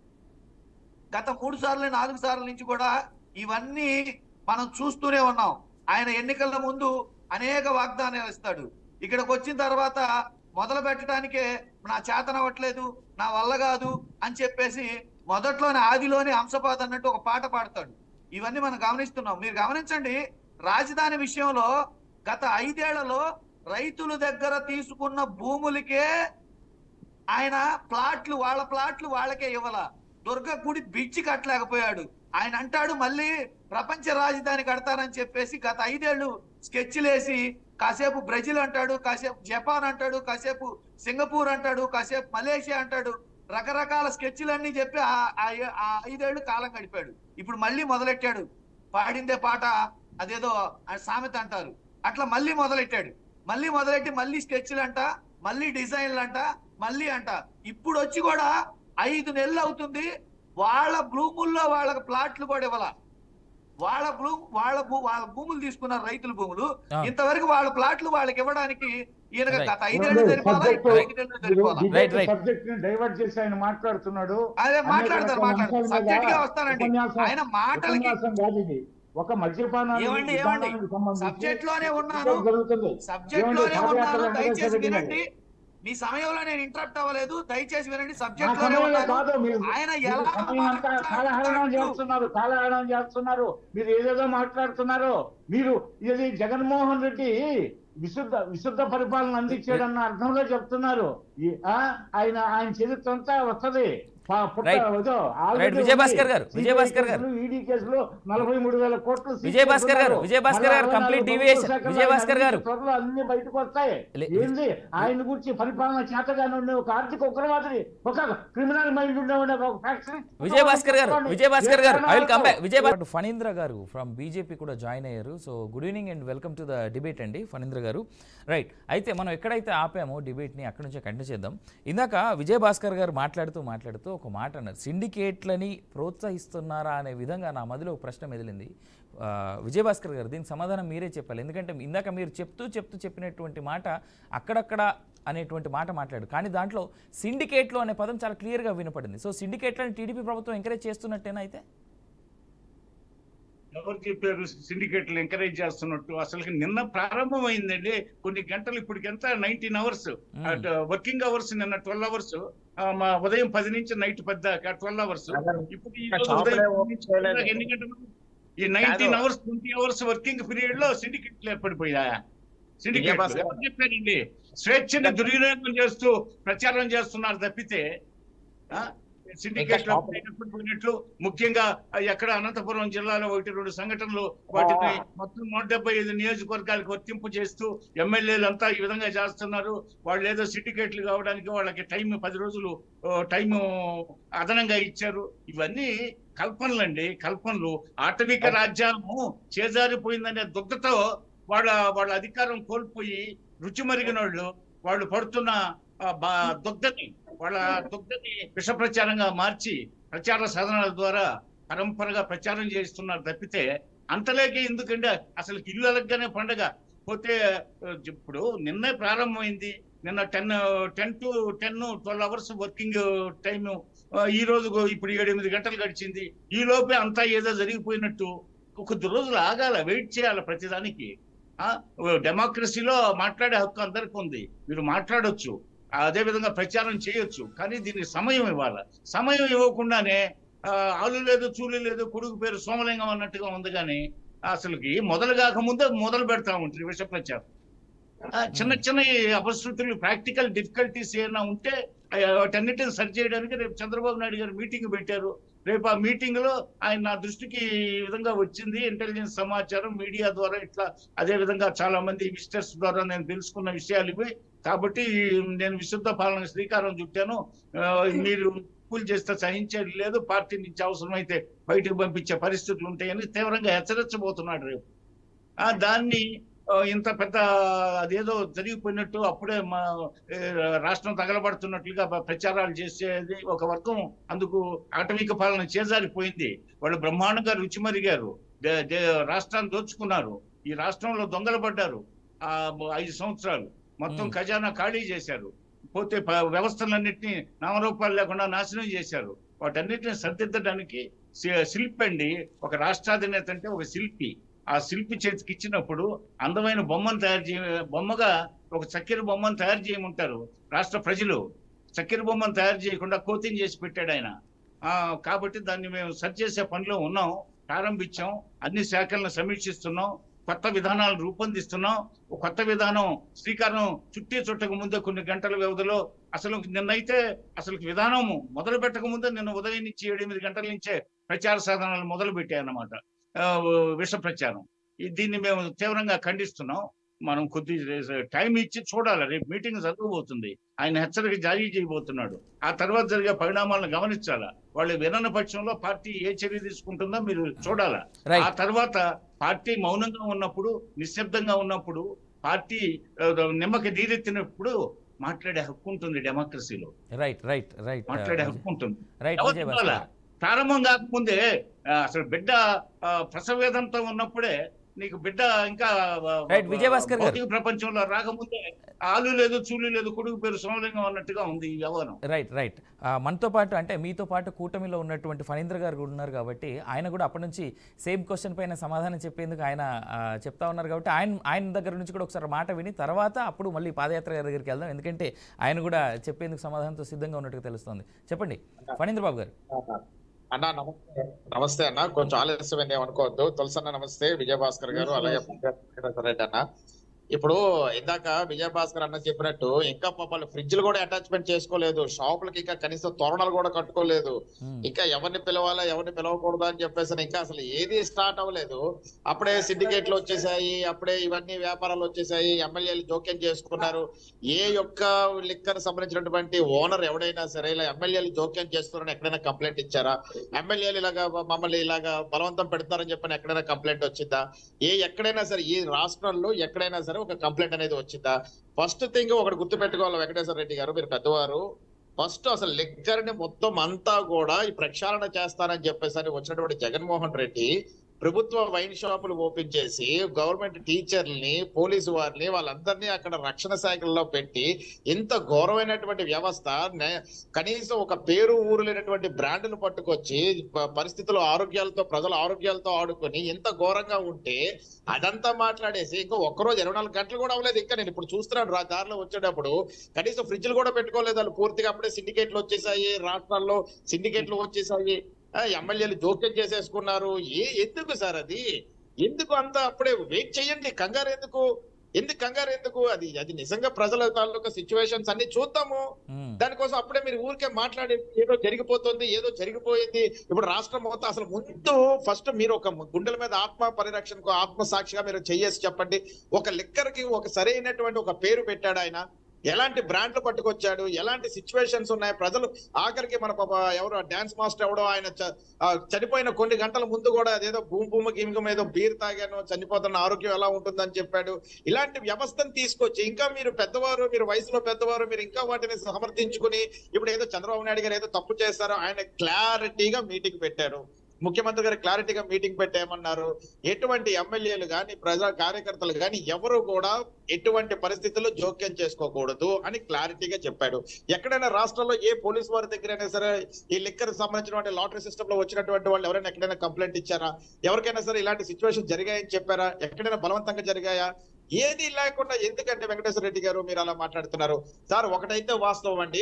గత మూడు సార్లు నాలుగు సార్ల నుంచి కూడా ఇవన్నీ మనం చూస్తూనే ఉన్నాం ఆయన ఎన్నికల ముందు అనేక వాగ్దానాలు ఇస్తాడు ఇక్కడికి వచ్చిన తర్వాత మొదలు పెట్టడానికే నా చేతనవ్వట్లేదు నా వల్ల కాదు అని చెప్పేసి మొదట్లోనే ఆదిలోనే హంసపాత్ అన్నట్టు ఒక పాట పాడతాడు ఇవన్నీ మనం గమనిస్తున్నాం మీరు గమనించండి రాజధాని విషయంలో గత ఐదేళ్లలో రైతుల దగ్గర తీసుకున్న భూములకే ఆయన ప్లాట్లు వాళ్ళ ప్లాట్లు వాళ్ళకే ఇవ్వాల దుర్గ గుడి బ్రిడ్జి కట్టలేకపోయాడు ఆయన అంటాడు మళ్ళీ ప్రపంచ రాజధాని కడతానని చెప్పేసి గత ఐదేళ్లు స్కెచ్లేసి కాసేపు బ్రెజిల్ అంటాడు కాసేపు జపాన్ అంటాడు కాసేపు సింగపూర్ అంటాడు కాసేపు మలేషియా అంటాడు రకరకాల స్కెచ్లన్నీ చెప్పి ఆ- ఆ- ఆ ఐదేళ్లు కాలం గడిపాడు ఇప్పుడు మళ్ళీ మొదలెట్టాడు పాడిందే పాట అదేదో ఆ సామెత అంటారు అట్లా మళ్ళీ మొదలెట్టాడు మళ్ళీ మొదలెట్టి మళ్ళీ స్కెచ్లు అంట మళ్ళీ డిజైన్లు అంట మళ్ళీ అంట ఇప్పుడు వచ్చి కూడా ఐదు నెలలు అవుతుంది వాళ్ళ భూముల్లో వాళ్ళకి ప్లాట్లు కూడా ఇవ్వాల వాళ్ళ భూ వాళ్ళ భూ వాళ్ళ భూములు తీసుకున్నారు రైతుల భూములు ఆ. ఇంతవరకు వాళ్ళ ప్లాట్లు వాళ్ళకి ఇవ్వడానికి ఈయన Right. గత ఐదేళ్లు సరిపోలా ఇప్పుడు ఐదు నెలలు సరిపోలా Right, right. సబ్జెక్ట్ ని డైవర్ట్ చేసి ఆయన మాట్లాడుతున్నాడు అదే అనేక మాట్లాడతారు రకాల మాట్లాడతారు అంశాల మీద సబ్జెక్ట్ గా వస్తానండి ఉపన్యాసం- ఆయన మాటలకి ఉపన్యాసం కాదు ఇది ఒక మద్యపానానికి ఏమండి, విధానానికి ఏమండి? సంబంధించి సబ్జెక్ట్ లోనే ఉన్నాను. జరుగుతుంది సబ్జెక్ట్ ఏమండి? లోనే పాదయాత్ర ఉన్నాను వెంకటేశ్వర దయచేసి రెడ్డి గారు. వినండి మీ సమయంలో నేను ఇంటరప్ట్ అవ్వలేదు దయచేసి వినండి నా సబ్జెక్ట్ లోనే సమయంలో ఉన్నాను కాదు మీరు ఆయన మీరు ఎలా సమయం అంతా కాలహరణం మాట్లాడుతున్నారు? చేస్తున్నారు కాలహరణం చేస్తున్నారు మీరు ఏదేదో మాట్లాడుతున్నారు మీరు ఇది జగన్మోహన్ రెడ్డి విశుద్ధ విశుద్ధ పరిపాలన అందించాడన్న అర్థంలో చెప్తున్నారు ఈ- ఆ, ఆయన ఆయన చరిత్ర అంతా వస్తది పా- పుట్ట- Right. ఏదో Right, already విజయభాస్కర్ ఉంది. గారు, CBI విజయభాస్కర్ గారు. కేసులు, ఈడీ కేసులో నలభై మూడు వేల కోట్లు సీజ్ విజయభాస్కర్ గారు, చేస్తున్నారు. విజయభాస్కర్ గారు, మళ్ళా complete నాలుగు deviation. ప్రభుత్వ శాఖల్లో విజయభాస్కర్ గారు. అన్ని త్వరలో అన్ని బయటకు వస్తాయి లే- ఏంది ఆయన గురించి పరిపాలన చేతగానే ఉండే ఒక ఆర్థిక ఉగ్రవాదిని ఒక క్రిమినల్ మైండ్ ఉండే ఉండే ఒక factory Vijayabhaskar garu Vijaya Bhaskar garu I will come back Vijaya Bhaskar Phanindra garu from BJP కూడా జాయిన్ అయ్యారు so good evening and welcome to the debate అండి ఫణీంద్ర గారు రైట్ అయితే మనం ఎక్కడైతే ఆపామో డిబేట్ని అక్కడి నుంచే కంటిన్యూ చేద్దాం ఇందాక విజయభాస్కర్ గారు మాట్లాడుతూ మాట్లాడుతూ ఒక మాట అన్నారు సిండికేట్లని ప్రోత్సహిస్తున్నారా అనే విధంగా నా మదిలో ఒక ప్రశ్న మెదిలింది ఆ, విజయభాస్కర్ గారు దీనికి సమాధానం మీరే చెప్పాలి ఎందుకంటే ఇందాక మీరు చెప్తూ చెప్తూ చెప్పినటువంటి మాట అక్కడక్కడ అనేటువంటి మాట మాట్లాడు కానీ దాంట్లో సిండికేట్లు అనే పదం చాలా క్లియర్గా వినపడింది సో సిండికేట్లను టీడీపీ ప్రభుత్వం ఎంకరేజ్ చేస్తున్నట్టేనా అయితే ఎవరు చెప్పారు సిండికేట్లు ఎంకరేజ్ చేస్తున్నట్టు అసలు నిన్న ప్రారంభమైందండి కొన్ని గంటలు ఇప్పటికి ఎంత నైన్టీన్ అవర్స్ వర్కింగ్ అవర్స్ నిన్న ట్వెల్వ్ అవర్స్ మా ఉదయం పది నుంచి నైట్ పది దాకా ట్వెల్వ్ అవర్స్ ఇప్పుడు ఈ రోజు షాపులే ఉదయం ఓపెన్ నుంచి చేయలేదు. దాకా ఎన్ని గంటలు ఈ నైన్టీన్ కాదు. Hours twenty hours working period లో సిండికేట్లు ఏర్పడిపోయాయా సిండికేట్లు విజయభాస్కర్. ఎవరు చెప్పారండి స్వేచ్ఛని దుర్వినియోగం చేస్తూ ప్రచారం చేస్తున్నారు తప్పితే ఆ, సిండికేట్లు షాపులు. ఏర్పడిపోయినట్లు ముఖ్యంగా ఆ, ఎక్కడ అనంతపురం జిల్లాలో ఒకటి రెండు సంఘటనలు వాటిని మొత్తం నూట డెబ్బై ఐదు నియోజకవర్గాలకు వర్తింపు చేస్తూ ఎమ్మెల్యేలు అంతా ఈ విధంగా చేస్తున్నారు వాళ్ళు ఏదో సిండికేట్లు కావడానికి వాళ్ళకి టైం పది రోజులు టైం అదనంగా ఇచ్చారు ఇవన్నీ కల్పనలండి కల్పనలు ఆటవిక రాజ్యాంగం చేజారిపోయిందనే దుగ్ధతో వాళ్ళ వాళ్ళ అధికారం కోల్పోయి రుచి మరిగిన వాళ్ళు వాళ్ళు పడుతున్న ఆ, బా- దుగ్ధని వాళ్ళ దుగ్ధని విష ప్రచారంగా మార్చి ప్రచార సాధనాల ద్వారా పరంపరగా ప్రచారం చేస్తున్నారు తప్పితే అంతలేకే ఎందుకంటే అసలు ఇల్లు అలగ్గానే పండగ పోతే ఆ, ఇప్పుడు నిన్నే ప్రారంభమైంది నిన్న ten ten to ten twelve hours working time ఈ రోజు గో- ఇప్పుడు ఏడు ఎనిమిది గంటలు గడిచింది ఈ లోపే అంతా ఏదో జరిగిపోయినట్టు ఒక రోజులు ఆగాల వెయిట్ చేయాలి ప్రతిదానికి ఆ డెమోక్రసీలో మాట్లాడే హక్కు అందరికి ఉంది మీరు మాట్లాడొచ్చు అదే విధంగా ప్రచారం చేయొచ్చు కానీ దీనికి సమయం ఇవ్వాలి సమయం ఇవ్వకుండానే ఆ, ఆలు లేదు చూలు లేదు కొడుకు పేరు సోమలింగం అన్నట్టుగా ఉంది కానీ అసలుకి మొదలు కాకముందే మొదలు పెడతా ఉంటుంది విష ప్రచారం ఆ, చిన్న చిన్న ఈ అపశృతులు ప్రాక్టికల్ డిఫికల్టీస్ ఏమైనా ఉంటే ఆ, వాటన్నిటిని సరి చేయడానికి రేపు చంద్రబాబు నాయుడు గారు మీటింగ్ పెట్టారు రేపు ఆ మీటింగ్ లో ఆయన నా దృష్టికి ఈ విధంగా వచ్చింది ఇంటెలిజెన్స్ సమాచారం మీడియా ద్వారా ఇట్లా అదే విధంగా చాలా మంది విజిటర్స్ ద్వారా నేను తెలుసుకున్న విషయాలు ఇవి కాబట్టి నేను విశుద్ధ పాలన శ్రీకారం చుట్టాను ఆ, మీరు పూలు చేస్తే సహించేది లేదు పార్టీ నుంచి అవసరమైతే బయటకు పంపించే పరిస్థితులు ఉంటాయని తీవ్రంగా హెచ్చరించబోతున్నాడు రేపు ఆ దాన్ని ఆ, ఇంత పెద్ద అదేదో జరిగిపోయినట్టు అప్పుడే మా ఏ, రాష్ట్రం తగలబడుతున్నట్లుగా ప- ప్రచారాలు చేసేది ఒక వర్గం అందుకు ఆటవిక పాలన చేజారిపోయింది వాళ్ళు బ్రహ్మాండంగా రుచి మరిగారు దే- దే- రాష్ట్రాన్ని దోచుకున్నారు ఈ రాష్ట్రంలో దొంగలు పడ్డారు ఆ మ- ఐదు సంవత్సరాలు మొత్తం మ్మ్. ఖజానా ఖాళీ చేశారు పోతే ప- వ్యవస్థలన్నింటినీ నామరూపాలు లేకుండా నాశనం చేశారు వాటన్నిటిని సరిదిద్దడానికి శి- శిల్పి అండి ఒక రాష్ట్రాధినేత అంటే ఒక శిల్పి ఆ శిల్పి చేతికి ఇచ్చినప్పుడు అందమైన బొమ్మను తయారు చేయ బొమ్మగా ఒక చక్కెర బొమ్మను తయారు చేయమంటారు రాష్ట్ర ప్రజలు చక్కెర బొమ్మను తయారు చేయకుండా కోతింగ్ చేసి పెట్టాడు ఆయన ఆ కాబట్టి దాన్ని మేము సరి చేసే పనిలో ఉన్నాం ప్రారంభించాం అన్ని శాఖలను సమీక్షిస్తున్నాం కొత్త విధానాలు రూపొందిస్తున్నాం ఒక కొత్త విధానం శ్రీకారం చుట్టి చుట్టక ముందే కొన్ని గంటల వ్యవధిలో అసలు నిన్నైతే అసలు విధానం మొదలు పెట్టక ముందే నిన్న ఉదయం నుంచి ఏడు ఎనిమిది గంటల నుంచే ప్రచార సాధనాలు మొదలు పెట్టాయన్నమాట ఆ, విష ప్రచారం ఈ- దీన్ని మేము తీవ్రంగా ఖండిస్తున్నాం మనం కొద్ది టైం ఇచ్చి చూడాలి రేపు మీటింగ్ జరగబోతుంది ఆయన హెచ్చరిక జారీ చేయబోతున్నాడు ఆ తర్వాత జరిగే పరిణామాలను గమనించాలా వాళ్ళు వినని పక్షంలో పార్టీ ఏ చర్య తీసుకుంటుందో మీరు చూడాలా ఆ రైట్ తర్వాత పార్టీ మౌనంగా ఉన్నప్పుడు నిశ్శబ్దంగా ఉన్నప్పుడు పార్టీ ఆ, నిమ్మకి నీరెత్తినప్పుడు మాట్లాడే హక్కు ఉంటుంది డెమోక్రసీలో రైట్ రైట్ రైట్ మాట్లాడే హక్కు ఉంటుంది రైట్ ఎవరు విజయభాస్కర్ ఇవ్వాలా? ప్రారంభం కాకముందే ఆ, అసలు బిడ్డ ఆ, ప్రసవేదంతో ఉన్నప్పుడే నీకు బిడ్డ ఇంకా Right, విజయభాస్కర్ గారు. భౌతిక ప్రపంచంలో రాకముందే ఆలు లేదు చూలు లేదు కొడుకు పేరు సోమలింగం అన్నట్టుగా ఉంది ఈ వ్యవహారం రైట్ రైట్ ఆ, మనతో పాటు అంటే మీతో పాటు కూటమిలో ఉన్నటువంటి ఫణీంద్ర గారు కూడా ఉన్నారు కాబట్టి ఆయన కూడా అప్పటి నుంచి సేమ్ క్వశ్చన్ పైన సమాధానం చెప్పేందుకు ఆయన ఆ, చెప్తా ఉన్నారు కాబట్టి ఆయన ఆయన దగ్గర నుంచి కూడా ఒకసారి మాట విని తర్వాత అప్పుడు మళ్ళీ పాదయాత్ర గారి దగ్గరికి వెళ్దాం ఎందుకంటే ఆయన కూడా చెప్పేందుకు సమాధానంతో సిద్ధంగా ఉన్నట్టుగా తెలుస్తుంది చెప్పండి ఫణీంద్ర బాబు గారు అన్న నమస్తే నమస్తే అన్న కొంచెం ఆలస్యం ఏమనుకోవద్దు తులసన్న నమస్తే విజయభాస్కర్ గారు అలాగే రెడ్డి అన్న ఇప్పుడు ఇందాక విజయభాస్కర్ అన్న చెప్పినట్టు ఇంకా పాపాలు ఫ్రిడ్జ్లు కూడా అటాచ్మెంట్ చేసుకోలేదు షాపులకి ఇంకా కనీసం తోరణాలు కూడా కట్టుకోలేదు మ్మ్. ఇంకా ఎవరిని పిలవాలా ఎవరిని పిలవకూడదు అని చెప్పేసి ఇంకా అసలు ఏది స్టార్ట్ అవ్వలేదు అప్పుడే సిండికేట్లు వచ్చేసాయి అప్పుడే ఇవన్నీ వ్యాపారాలు వచ్చేసాయి ఎమ్మెల్యేలు జోక్యం చేసుకున్నారు ఏ యొక్క లిక్కర్ సంబంధించినటువంటి ఓనర్ ఎవడైనా సరే ఇలా ఎమ్మెల్యేలు జోక్యం చేస్తున్నారని ఎక్కడైనా కంప్లైంట్ ఇచ్చారా ఎమ్మెల్యేలు ఇలాగా మమ్మల్ని ఇలాగా బలవంతం పెడతారని చెప్పని ఎక్కడైనా కంప్లైంట్ వచ్చిందా ఏ ఎక్కడైనా సరే ఈ రాష్ట్రంలో ఎక్కడైనా సరే ఒక కంప్లైంట్ అనేది వచ్చిందా ఫస్ట్ థింగ్ ఒకటి గుర్తు పెట్టుకోవాలి వెంకటేశ్వర రెడ్డి గారు మీరు పెద్దవారు ఫస్ట్ అసలు లిక్కర్ ని మొత్తం అంతా కూడా ఈ ప్రక్షాళన చేస్తానని చెప్పేసి అని వచ్చినటువంటి జగన్మోహన్ రెడ్డి ప్రభుత్వ వైన్ షాపులు ఓపెన్ చేసి గవర్నమెంట్ టీచర్లని పోలీసు వారిని వాళ్ళందరినీ అక్కడ రక్షణ శాఖల్లో పెట్టి ఇంత ఘోరమైనటువంటి వ్యవస్థ నే- కనీసం ఒక పేరు ఊరు లేనటువంటి బ్రాండ్ను పట్టుకొచ్చి ప- పరిస్థితులు ఆరోగ్యాలతో ప్రజల ఆరోగ్యాలతో ఆడుకొని ఇంత ఘోరంగా ఉంటే అదంతా మాట్లాడేసి ఇంకా ఒక్కరోజు ఇరవై నాలుగు గంటలు కూడా అవ్వలేదు ఇంకా నేను ఇప్పుడు చూస్తున్నాను రా దారిలో వచ్చేటప్పుడు కనీసం ఫ్రిడ్జ్లు కూడా పెట్టుకోలేదు వాళ్ళు పూర్తిగా అప్పుడే సిండికేట్లు వచ్చేసాయి రాష్ట్రాల్లో సిండికేట్లు వచ్చేసాయి ఆ, ఎమ్మెల్యేలు జోక్యం చేసేసుకున్నారు ఏ ఎందుకు సార్ అది ఎందుకు అంత అప్పుడే వెయిట్ చేయండి కంగారు ఎందుకు ఎందుకు కంగారు ఎందుకు అది అది నిజంగా ప్రజల తాలూకా సిచ్యువేషన్స్ అన్ని చూద్దాము మ్మ్. దానికోసం అప్పుడే మీరు ఊరికే మాట్లాడి ఏదో జరిగిపోతుంది ఏదో జరిగిపోయింది ఇప్పుడు రాష్ట్రం మొత్తం అసలు ముందు ఫస్ట్ మీరు ఒక గుండెల మీద ఆత్మ పరిరక్షణకు ఆత్మ సాక్షిగా మీరు చెయ్యేసి చెప్పండి ఒక లిక్కర్ కి ఒక సరైనటువంటి ఒక పేరు పెట్టాడు ఆయన ఎలాంటి బ్రాండ్లు పట్టుకొచ్చాడు ఎలాంటి సిచ్యువేషన్స్ ఉన్నాయి ప్రజలు ఆఖరికి మన పాప ఎవరు డాన్స్ మాస్టర్ ఎవడో ఆయన చ- ఆ, చనిపోయిన కొన్ని గంటల ముందు కూడా అదేదో భూమి భూమి గిమిగం ఏదో బీర్ తాగాను చనిపోతున్న ఆరోగ్యం ఎలా ఉంటుందని చెప్పాడు ఇలాంటి వ్యవస్థను తీసుకొచ్చి ఇంకా మీరు పెద్దవారు మీరు వయసులో పెద్దవారు మీరు ఇంకా వాటిని సమర్థించుకుని ఇప్పుడు ఏదో చంద్రబాబు నాయుడు గారు ఏదో తప్పు చేశారో ఆయన క్లారిటీగా మీటింగ్ పెట్టారు ముఖ్యమంత్రి గారు క్లారిటీగా మీటింగ్ పెట్టేయమన్నారు ఎటువంటి ఎమ్మెల్యేలు గాని ప్రజా కార్యకర్తలు గాని ఎవరు కూడా ఎటువంటి పరిస్థితుల్లో జోక్యం చేసుకోకూడదు అని క్లారిటీగా చెప్పాడు ఎక్కడైనా రాష్ట్రంలో ఏ పోలీస్ వారి దగ్గరైనా సరే ఈ లిక్కర్ సంబంధించినటువంటి లాటరీ సిస్టమ్ లో వచ్చినటువంటి వాళ్ళు ఎవరైనా ఎక్కడైనా కంప్లైంట్ ఇచ్చారా ఎవరికైనా సరే ఇలాంటి సిచ్యువేషన్ జరిగాయని చెప్పారా ఎక్కడైనా బలవంతంగా జరిగాయా ఏది లేకుండా ఎందుకంటే వెంకటేశ్వర రెడ్డి గారు మీరు అలా మాట్లాడుతున్నారు సార్ ఒకటైతే వాస్తవం అండి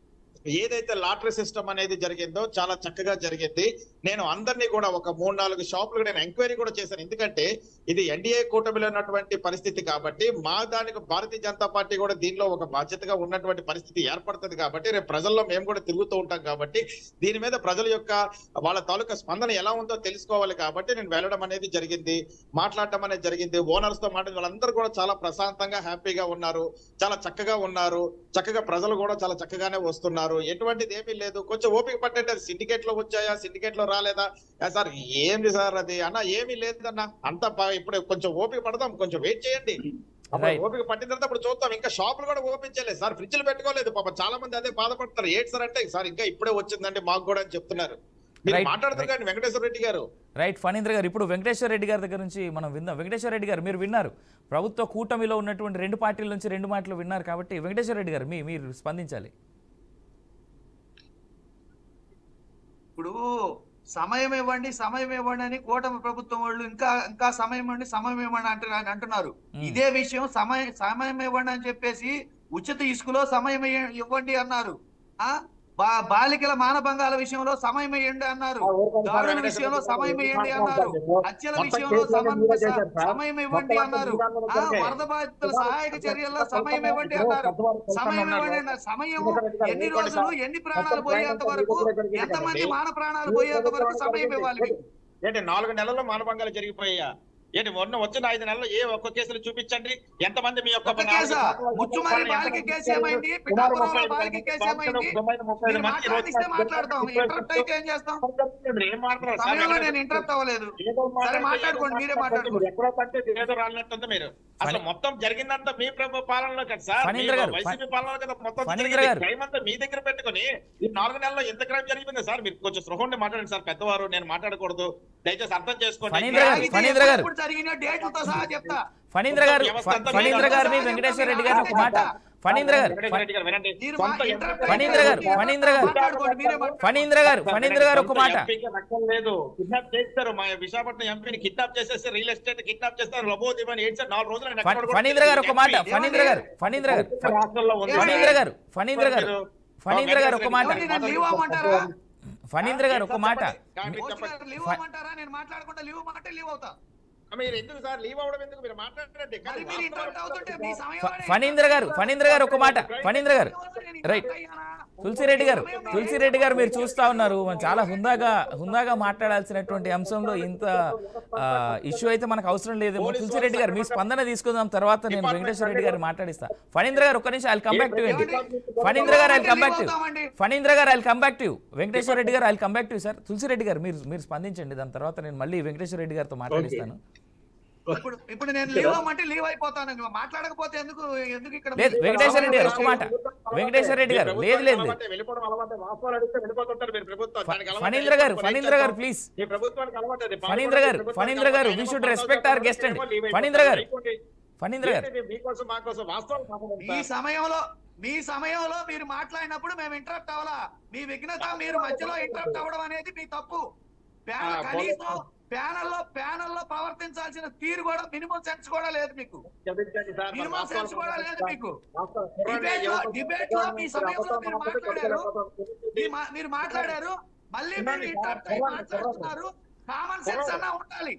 ఏదైతే లాటరీ సిస్టమ్ అనేది జరిగిందో చాలా చక్కగా జరిగింది నేను అందరినీ కూడా ఒక మూడు నాలుగు షాపులు నేను ఎంక్వైరీ కూడా చేశాను ఎందుకంటే ఇది ఎన్డీఏ కూటమిలో ఉన్నటువంటి పరిస్థితి కాబట్టి మా దానికి భారతీయ జనతా పార్టీ కూడా దీనిలో ఒక బాధ్యతగా ఉన్నటువంటి పరిస్థితి ఏర్పడుతుంది కాబట్టి రేపు ప్రజల్లో మేము కూడా తిరుగుతూ ఉంటాం కాబట్టి దీని మీద ప్రజల యొక్క వాళ్ళ తాలూకా స్పందన ఎలా ఉందో తెలుసుకోవాలి కాబట్టి నేను వెళ్ళడం అనేది జరిగింది మాట్లాడటం అనేది జరిగింది ఓనర్స్ తో మాట్లాడి వాళ్ళందరూ కూడా చాలా ప్రశాంతంగా హ్యాపీగా ఉన్నారు చాలా చక్కగా ఉన్నారు చక్కగా ప్రజలు కూడా చాలా చక్కగానే వస్తున్నారు ఎటువంటిది ఏమీ లేదు కొంచెం ఓపిక పట్టండి అది సిండికేట్ లో వచ్చాయా సిండికేట్ లో రాలేదా ఆ సార్ ఏంది సార్ అది అన్న ఏమీ లేదన్న అంతా బా- ఇప్పుడు కొంచెం ఓపిక పడదాం కొంచెం వెయిట్ చేయండి అప్పుడు Right. ఓపిక పట్టిన తర్వాత అప్పుడు చూద్దాం ఇంకా షాపులు కూడా ఓపెన్ చేయలేదు సార్ ఫ్రిడ్జ్లు పెట్టుకోలేదు పాప చాలా మంది అదే బాధపడతారు ఏంటి సార్ అంటే సార్ ఇంకా ఇప్పుడే వచ్చిందండి మాకు కూడా అని చెప్తున్నారు మీరు Right, మాట్లాడుతారు right. కానీ వెంకటేశ్వర రెడ్డి గారు రైట్ ఫణీంద్ర గారు ఇప్పుడు వెంకటేశ్వర రెడ్డి గారి దగ్గర నుంచి మనం విందాం వెంకటేశ్వర రెడ్డి గారు మీరు విన్నారు ప్రభుత్వ కూటమిలో ఉన్నటువంటి రెండు పార్టీల నుంచి రెండు మాటలు విన్నారు కాబట్టి వెంకటేశ్వర రెడ్డి గారు మీ మీరు స్పందించాలి ఇప్పుడు సమయం ఇవ్వండి సమయం ఇవ్వండి అని కూటమి ప్రభుత్వం వాళ్ళు ఇంకా ఇంకా సమయం ఇవ్వండి సమయం ఇవ్వండి అంటున్నారు అంటున్నారు మ్మ్. ఇదే విషయం సమయం సమయం ఇవ్వండి అని చెప్పేసి ఉచిత ఇసుకలో సమయం ఇయ్య- ఇవ్వండి అన్నారు ఆ బా బాలికల మానభంగాల విషయంలో సమయం ఇవ్వండి అన్నారు దారుణ విషయంలో సమయం ఇవ్వండి అన్నారు హత్యల విషయంలో సమన్వయ స- సమయం ఇవ్వండి అన్నారు ఆ వరద బాధితుల సహాయక చర్యల్లో సమయం ఇవ్వండి అన్నారు సమయం ఇవ్వండి అన్నారు సమయం ఎన్ని రోజులు ఎన్ని ప్రాణాలు పోయేంత వరకు ఎంతమంది మాన ప్రాణాలు పోయేంత వరకు సమయం ఇవ్వాలి మీకు. ఏంటి నాలుగు నెలల్లో మానభంగాలు జరిగిపోయా ఏంటి మొన్న వచ్చిన ఐదు నెలల్లో ఏ ఒక్క కేసులు చూపించండి ఎంతమంది మీ యొక్క ఒక్క కేసా? ముచ్చుమర్రి బాలిక కేసు ఏమైంది? పిఠాపురంలో బాలిక కేసు ఏమైంది? మీరు మాట్లాడిస్తే మాట్లాడతాం ఇంటరప్ట్ అయితే ఏం చేస్తాం ఏం మాట్లాడారు సమయంలో నేను ఇంటరప్ట్ అవ్వలేదు ఏదో సరే మాట్లాడుకోండి మీరే మాట్లాడుకోండి ఎక్కడో కంటే ఏదో రాలినట్టుంది మీరు అసలు ఫణి- మొత్తం జరిగిందంతా మీ ప్రభు పాలనలో కదా సార్ ఫణీంద్ర గారు, వైసీపీ పాలనలో కదా మొత్తం ఫణీంద్ర జరిగింది. గారు. క్రైమ్ అంతా మీ దగ్గర పెట్టుకొని ఈ నాలుగు నెలల్లో ఎంత క్రైమ్ జరిగింది సార్ మీరు కొంచెం సృహండి మాట్లాడండి సార్ పెద్దవారు నేను మాట్లాడకూడదు దయచేసి అర్థం చేసుకోండి ఫణీంద్ర గారు, ఆగితే ఫణీంద్ర గారు. ఎప్పుడు జరిగిన డేట్లతో సహా చెప్తా ఫణీంద్ర గారు వ్యవస్థ ఫ- అంతా ఫణీంద్ర మీరు గారిని అంతా వెంకటేశ్వర రెడ్డి గారిని ఒక మాట ఫణీంద్ర గారు వెంకటేశ్వర రెడ్డి గారు వినండి. మీరు సొంత మా- ఎంపీ- ఫణీంద్ర గారు, ఫణీంద్ర గారు. మాట్లాడుకోండి, మీరే మాట్లాడండి. ఫణీంద్ర గారు ఫణీంద్ర గారు ఒక మాట ఎంపీకి రక్షణ లేదు కిడ్నాప్ చేస్తారు మా విశాఖపట్నం ఎంపీని కిడ్నాప్ చేసేసి రియల్ ఎస్టేట్ కిడ్నాప్ చేస్తారు లబోదిమని ఏడ్చారు నాలుగు రోజులు ఆయన ఎక్కడ ఫ- కూడా ఫణీంద్ర గారు ఒక మాట ఎంపీ. ఫణీంద్ర గారు ఫణీంద్ర గారు ఉత్తర రాష్ట్రంలో ఉంది. ఫణీంద్ర గారు ఫణీంద్ర గారు ఫణీంద్ర గారు ఒక మాట ఏమండి, నేను లీవ్ అవ్వమంటారా ఫణీంద్ర గారు ఒక మాట చెప్పండి. మోస్ట్ చెప్పండి. గారు లీవ్ అవ్వమంటారా నేను మాట్లాడకుండా లీవ్ అవ్వమంటే లీవ్ అవుతా మీరు ఎందుకు సార్ లీవ్ అవ్వడం ఎందుకు మీరు మాట్లాడండి మరి మీరు ఇంటర్వ్యూ అవుతుంటే మీ సమయం ఫ- ఫణీంద్ర గారు ఫణీంద్ర గారు ఒక మాట ఫణీంద్ర గారు రైట్ తులసిరెడ్డి గారు తులసిరెడ్డి గారు మీరు చూస్తా ఉన్నారు మనం చాలా హుందాగా హుందాగా మాట్లాడాల్సినటువంటి అంశంలో ఇంత ఇష్యూ అయితే మనకు అవసరం లేదు తులసిరెడ్డి గారు మీ స్పందన తీసుకుందాం తర్వాత నేను వెంకటేశ్వర రెడ్డి గారు మాట్లాడిస్తా ఫణీంద్ర గారు ఒక్క నిమిషం ఐ కమ్ బ్యాక్ టు అండి Phanindra garu I come back to Phanindra garu I come back to Venkateswara Reddy garu I come back to sir Tulasi Reddy garu మీరు మీరు స్పందించండి దాని తర్వాత నేను మళ్ళీ వెంకటేశ్వర రెడ్డి గారితో మాట్లాడిస్తాను ఇప్పుడు ఇప్పుడు నేను లీవ్ అవ్వమంటే లీవ్ అయిపోతాను ఇంకా మాట్లాడకపోతే ఎందుకు ఎందుకు ఇక్కడ లేదు వెంకటేశ్వర రెడ్డి గారు ఒక్క మాట వెంకటేశ్వర రెడ్డి గారు లేదు లేదు లేదు. వెళ్ళిపోవడం అలవాటే వాస్తవాలు అడిగితే వెళ్ళిపోతుంటారు మీరు ప్రభుత్వం దానికి అలవాటే. ఫణీంద్ర గారు ఫణీంద్ర గారు ప్లీజ్ మీ ప్రభుత్వానికి అలవాటే అది. ఫణీంద్ర గారు, ప్రభుత్వానికి ఫణీంద్ర గారు, అలవాటే. we should అయినా respect our guest అండి. leave అయిపోతుంది. ఫణీంద్ర గారు. అయిపోండి. ఫణీంద్ర గారు ఏంటి మీకోసం మాకోసం వాస్తవాలు మాట్లాడండి మీ సార్. సమయంలో మీ సమయంలో మీరు మాట్లాడినప్పుడు మేము ఇంటరప్ట్ అవ్వాలా మీ విఘ్నత మీరు మధ్యలో ఇంటరప్ట్ అవ్వడం అనేది మీ తప్పు ప్యానల్ ఆ, కనీసం ప్యానల్లో ప్యానల్లో ప్రవర్తించాల్సిన తీరు కూడా మినిమం సెన్స్ కూడా లేదు మీకు క్షమించండి సార్, మరి మినిమం వాస్తవాలు సెన్స్ కూడా లేదు మీకు వాస్తవాలు. డిబేట్ లో ఎవరు- డిబేట్ లో మీ సమయంలో మీరు మాట్లాడారు మీ మా- మీరు మాట్లాడారు మళ్ళీ మీరు ఇంటరప్ట్ అయ్యి మాట్లాడుతున్నారు కామన్ సెన్స్ అన్నా ఉండాలి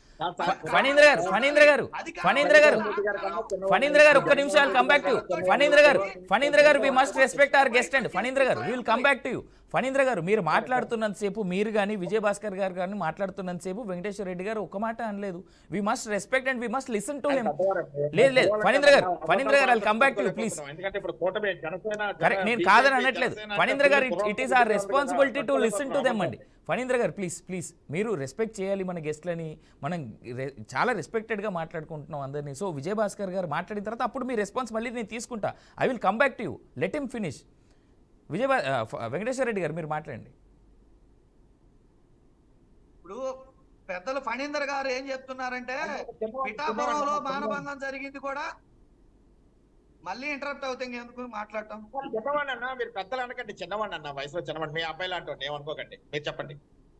ఫణీంద్ర గారు ఫణీంద్ర గారు ఫణీంద్ర గారు ఫణీంద్ర గారు ఒక్క నిమిషాలు come back to Phanindra garu Phanindra garu we must respect our guest అండి Phanindra garu will come back to you Phanindra garu మీరు మాట్లాడుతున్నంతసేపు మీరు కానీ విజయభాస్కర్ గారు కానీ మాట్లాడుతున్నంతసేపు వెంకటేశ్వర రెడ్డి గారు ఒక మాట అనలేదు we must respect and we must listen to him లేదు లేదు Phanindra garu Phanindra garu come back to please ఎందుకంటే ఇప్పుడు కూటమి జనసేన కరెక్ట్ నేను కాదని అనట్లేదు Phanindra garu it is our responsibility to listen to them అండి ఫణీంద్ర గారు ప్లీజ్ ప్లీజ్ మీరు రెస్పెక్ట్ చేయాలి మన గెస్ట్లని మనం రె- చాలా రెస్పెక్టెడ్గా మాట్లాడుకుంటున్నాం అందరినీ సో విజయభాస్కర్ గారు మాట్లాడిన తర్వాత అప్పుడు మీ రెస్పాన్స్ మళ్ళీ నేను తీసుకుంటా I will come back to you let him finish విజయభా ఆ, ఫ- వెంకటేశ్వర రెడ్డి గారు మీరు మాట్లాడండి ఇప్పుడు పెద్దలు ఫణీందర్ గారు ఏం చెప్తున్నారంటే పిఠాపురంలో మానభంగం జరిగింది కూడా మళ్ళీ ఇంటరప్ట్ అవుతుంది ఎందుకు మాట్లాడటం చిన్నవాడిని అన్న మీరు పెద్దలు అనకండి చిన్నవాడిని అన్న వయసులో చిన్నవాడిని మీ అబ్బాయి లాంటి ఏమనుకోకండి మీరు చెప్పండి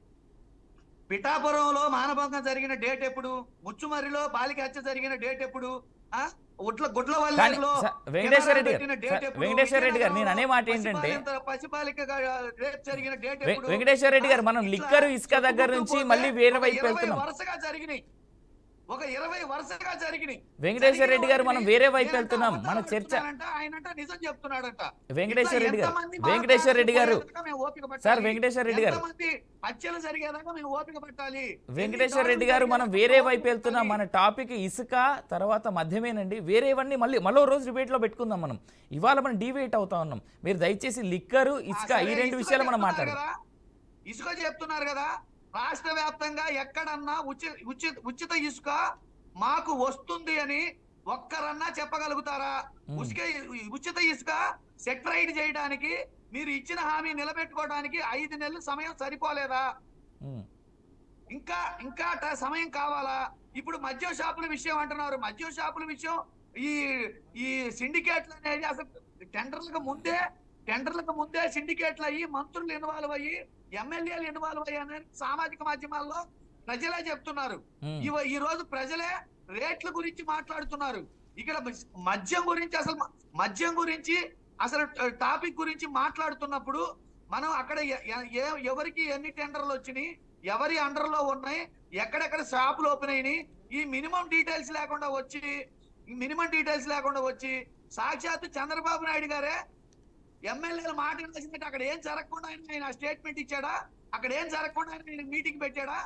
పిఠాపురంలో మానభంగం జరిగిన డేట్ ఎప్పుడు ముచ్చుమర్రిలో బాలిక హత్య జరిగిన డేట్ ఎప్పుడు ఆ? ఉట్ల గుడ్ల కానీ వల్లేరులో స- వెంకటేశ్వర రెడ్డి పెట్టిన గారు డేట్ స- ఎప్పుడు? వెంకటేశ్వర రెడ్డి గారు నేను అనే మాట ఏంటంటే పసిబాలిక- పసిబాలిక రేప్ జరిగిన డేట్ వె- ఎప్పుడు? వెంకటేశ్వర రెడ్డి గారు మనం ఇట్లా లిక్కరు ఇసుక దగ్గర నుంచి చెప్పుకుంటూ మళ్ళీ పోతే వేరే ఒక వైపు ఇరవై వెళ్తున్నాం వరుసగా జరిగినాయి ఒక ఇరవై వరుసగా జరిగినాయి వెంకటేశ్వర రెడ్డి గారు మనం వేరే వైపు నేనంట వెళ్తున్నాం మన అబద్ధాలు చర్చ చెప్తున్నానంట, ఆయనంట నిజం చెప్తున్నాడంట వెంకటేశ్వర రెడ్డి గారు ఇట్లా ఎంతమంది వెంకటేశ్వర రెడ్డి గారు మాట్లాడకపోయేదాకా మేము ఓపిక పట్టాలి. సార్ వెంకటేశ్వర రెడ్డి గారు ఎంతమంది హత్యలు జరిగేదాకా మేము ఓపిక పట్టాలి వెంకటేశ్వర రెడ్డి గారు మనం వేరే వైపు వెళ్తున్నాం మన టాపిక్ ఇసుక తర్వాత మధ్యమేనండి వేరేవన్నీ మళ్ళీ మరో రోజు డిబేట్ లో పెట్టుకుందాం మనం ఇవాళ మనం డిబేట్ అవుతా ఉన్నాం మీరు దయచేసి లిక్కరు ఇసుక ఆ, ఈ సరే, రెండు ఇసుక విషయాలు మనం చెప్తున్నారు మాట్లాడదాం కదా, ఇసుక చెప్తున్నారు కదా రాష్ట్ర వ్యాప్తంగా ఎక్కడన్నా ఉచిత ఉచిత ఉచిత ఇసుక మాకు వస్తుంది అని ఒక్కరన్నా చెప్పగలుగుతారా మ్మ్. ఉసుక ఉచిత ఇసుక సెక్రైడ్ చేయడానికి మీరు ఇచ్చిన హామీ నిలబెట్టుకోవడానికి ఐదు నెలలు సమయం సరిపోలేదా ఉమ్, ఇంకా ఇంకా ట- సమయం కావాలా ఇప్పుడు మద్యం షాపుల విషయం అంటున్నారు మద్యం షాపుల విషయం ఈ ఈ సిండికేట్లు అనేది అసలు టెండర్లకు ముందే టెండర్లకు ముందే సిండికేట్లు అయ్యి మంత్రులు ఇన్వాల్వ్ అయ్యి ఎమ్మెల్యేలు ఇన్వాల్వ్ అయ్యి అనేది సామాజిక మాధ్యమాల్లో ప్రజలే చెప్తున్నారు ఉమ్. ఇవ- ఈ రోజు ప్రజలే రేట్ల గురించి మాట్లాడుతున్నారు ఇక్కడ మస్- మద్యం గురించి అసలు మ- మద్యం గురించి అసలు టాపిక్ గురించి మాట్లాడుతున్నప్పుడు మనం అక్కడ ఎ- ఎ- ఏ- ఎవరికి ఎన్ని టెండర్లు వచ్చినాయి ఎవరి అండర్ లో ఉన్నాయి ఎక్కడెక్కడ షాపులు ఓపెన్ అయినాయి ఈ మినిమం డీటెయిల్స్ లేకుండా వచ్చి ఈ మినిమం డీటెయిల్స్ లేకుండా వచ్చి సాక్షాత్ చంద్రబాబు నాయుడు గారే ఎమ్మెల్యేలు మాట వినాల్సిందంటే అక్కడ ఏం జరగకుండా ఆయన ఆయన స్టేట్మెంట్ ఇచ్చాడా అక్కడ ఏం జరగకుండా ఆయన మీటింగ్ పెట్టాడా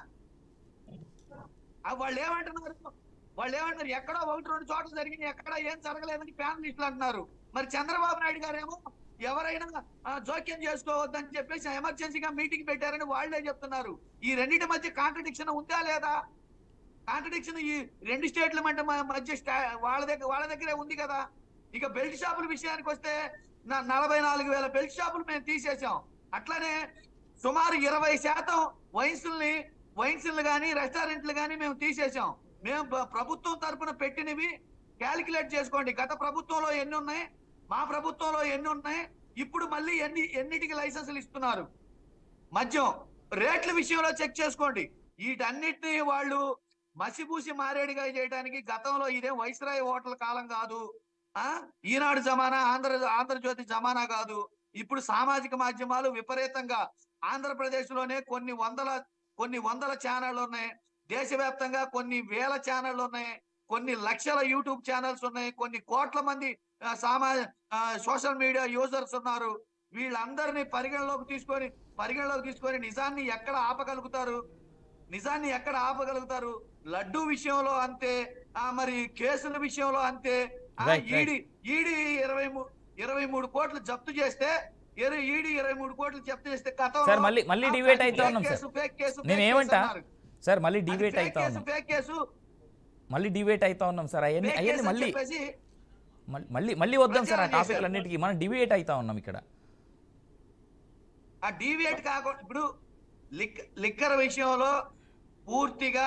ఆ వాళ్ళు ఏమంటున్నారు వాళ్ళు ఏమంటున్నారు ఎక్కడో ఒకటి రెండు చోట్ల జరిగింది ఎక్కడ ఏం జరగలేదని ప్యానలిస్టులు అంటున్నారు మరి చంద్రబాబు నాయుడు గారేమో ఎవరైనా ఆ, జోక్యం చేసుకోవద్దని చెప్పేసి ఎమర్జెన్సీగా మీటింగ్ పెట్టారని వాళ్ళే చెప్తున్నారు ఈ రెండింటి మధ్య కాంట్రడిక్షన్ ఉందా లేదా కాంట్రడిక్షన్ ఈ రెండు స్టేట్ల మధ్య మధ్య స్టా- వాళ్ళ దగ్గర వాళ్ళ దగ్గరే ఉంది కదా ఇక బెల్ట్ షాపుల విషయానికి వస్తే నా- నలభై నాలుగు వేల బెల్ట్ షాపులు మేము తీసేసాం అట్లానే సుమారు ఇరవై శాతం వైన్సుల్ని వైన్సులు కానీ రెస్టారెంట్లు కానీ మేము తీసేసాం మేము ప్ర- ప్రభుత్వం తరపున పెట్టినవి క్యాలిక్యులేట్ చేసుకోండి గత ప్రభుత్వంలో ఎన్ని ఉన్నాయి మా ప్రభుత్వంలో ఎన్ని ఉన్నాయి ఇప్పుడు మళ్ళీ ఎన్ని ఎన్నిటికి లైసెన్సులు ఇస్తున్నారు మద్యం రేట్ల విషయంలో చెక్ చేసుకోండి వీటన్నిటిని వాళ్ళు మసిపూసి మారేడుగా చేయడానికి గతంలో ఇదే వైస్రాయ్ హోటల్ కాలం కాదు ఆ ఈనాడు జమానా ఆంధ్ర ఆంధ్రజ్యోతి జమానా కాదు ఇప్పుడు సామాజిక మాధ్యమాలు విపరీతంగా ఆంధ్రప్రదేశ్ లోనే కొన్ని వందల కొన్ని వందల ఛానళ్ళు ఉన్నాయి దేశవ్యాప్తంగా కొన్ని వేల ఛానళ్ళు ఉన్నాయి కొన్ని లక్షల యూట్యూబ్ ఛానల్స్ ఉన్నాయి కొన్ని కోట్ల మంది ఆ, సామా సోషల్ మీడియా యూజర్స్ ఉన్నారు వీళ్ళందరినీ పరిగణలోకి తీసుకొని పరిగణలోకి తీసుకొని నిజాన్ని ఎక్కడ ఆపగలుగుతారు నిజాన్ని ఎక్కడ ఆపగలుగుతారు లడ్డు విషయంలో అంతే ఆ మరి కేసుల విషయంలో అంతే ఆ Right, right. ఈడి ఈడి ఇరవై మూడు ఇరవై మూడు కోట్లు జప్తు చేస్తే ఇర- ఈడి ఇరవై మూడు కోట్లు జప్తు చేస్తే గతంలో సార్, మళ్ళీ- మళ్ళీ ఆ debate fake అయితా ఉన్నాం సార్. కేసు, fake కేసు, నేను fake కేసు ఏమంటా అన్నారు. సార్ మళ్ళీ అది డిబేట్ fake అవుతా కేసు, ఉన్నాం fake కేసు, మళ్ళీ డిబేట్ అవుతా ఉన్నాం సార్ అవన్నీ fake అవన్నీ కేసు అని మళ్ళీ చెప్పేసి మళ్ళీ- మళ్ళీ మళ్ళీ వద్దాం సార్ ఆ ప్రచారం టాపిక్లు చేశారు. అన్నిటికీ మనం డిబేట్ అవుతా ఉన్నాం ఇక్కడ ఆ డీవియేట్ కాకుండా ఇప్పుడు లిక్ లిక్కర్ విషయంలో పూర్తిగా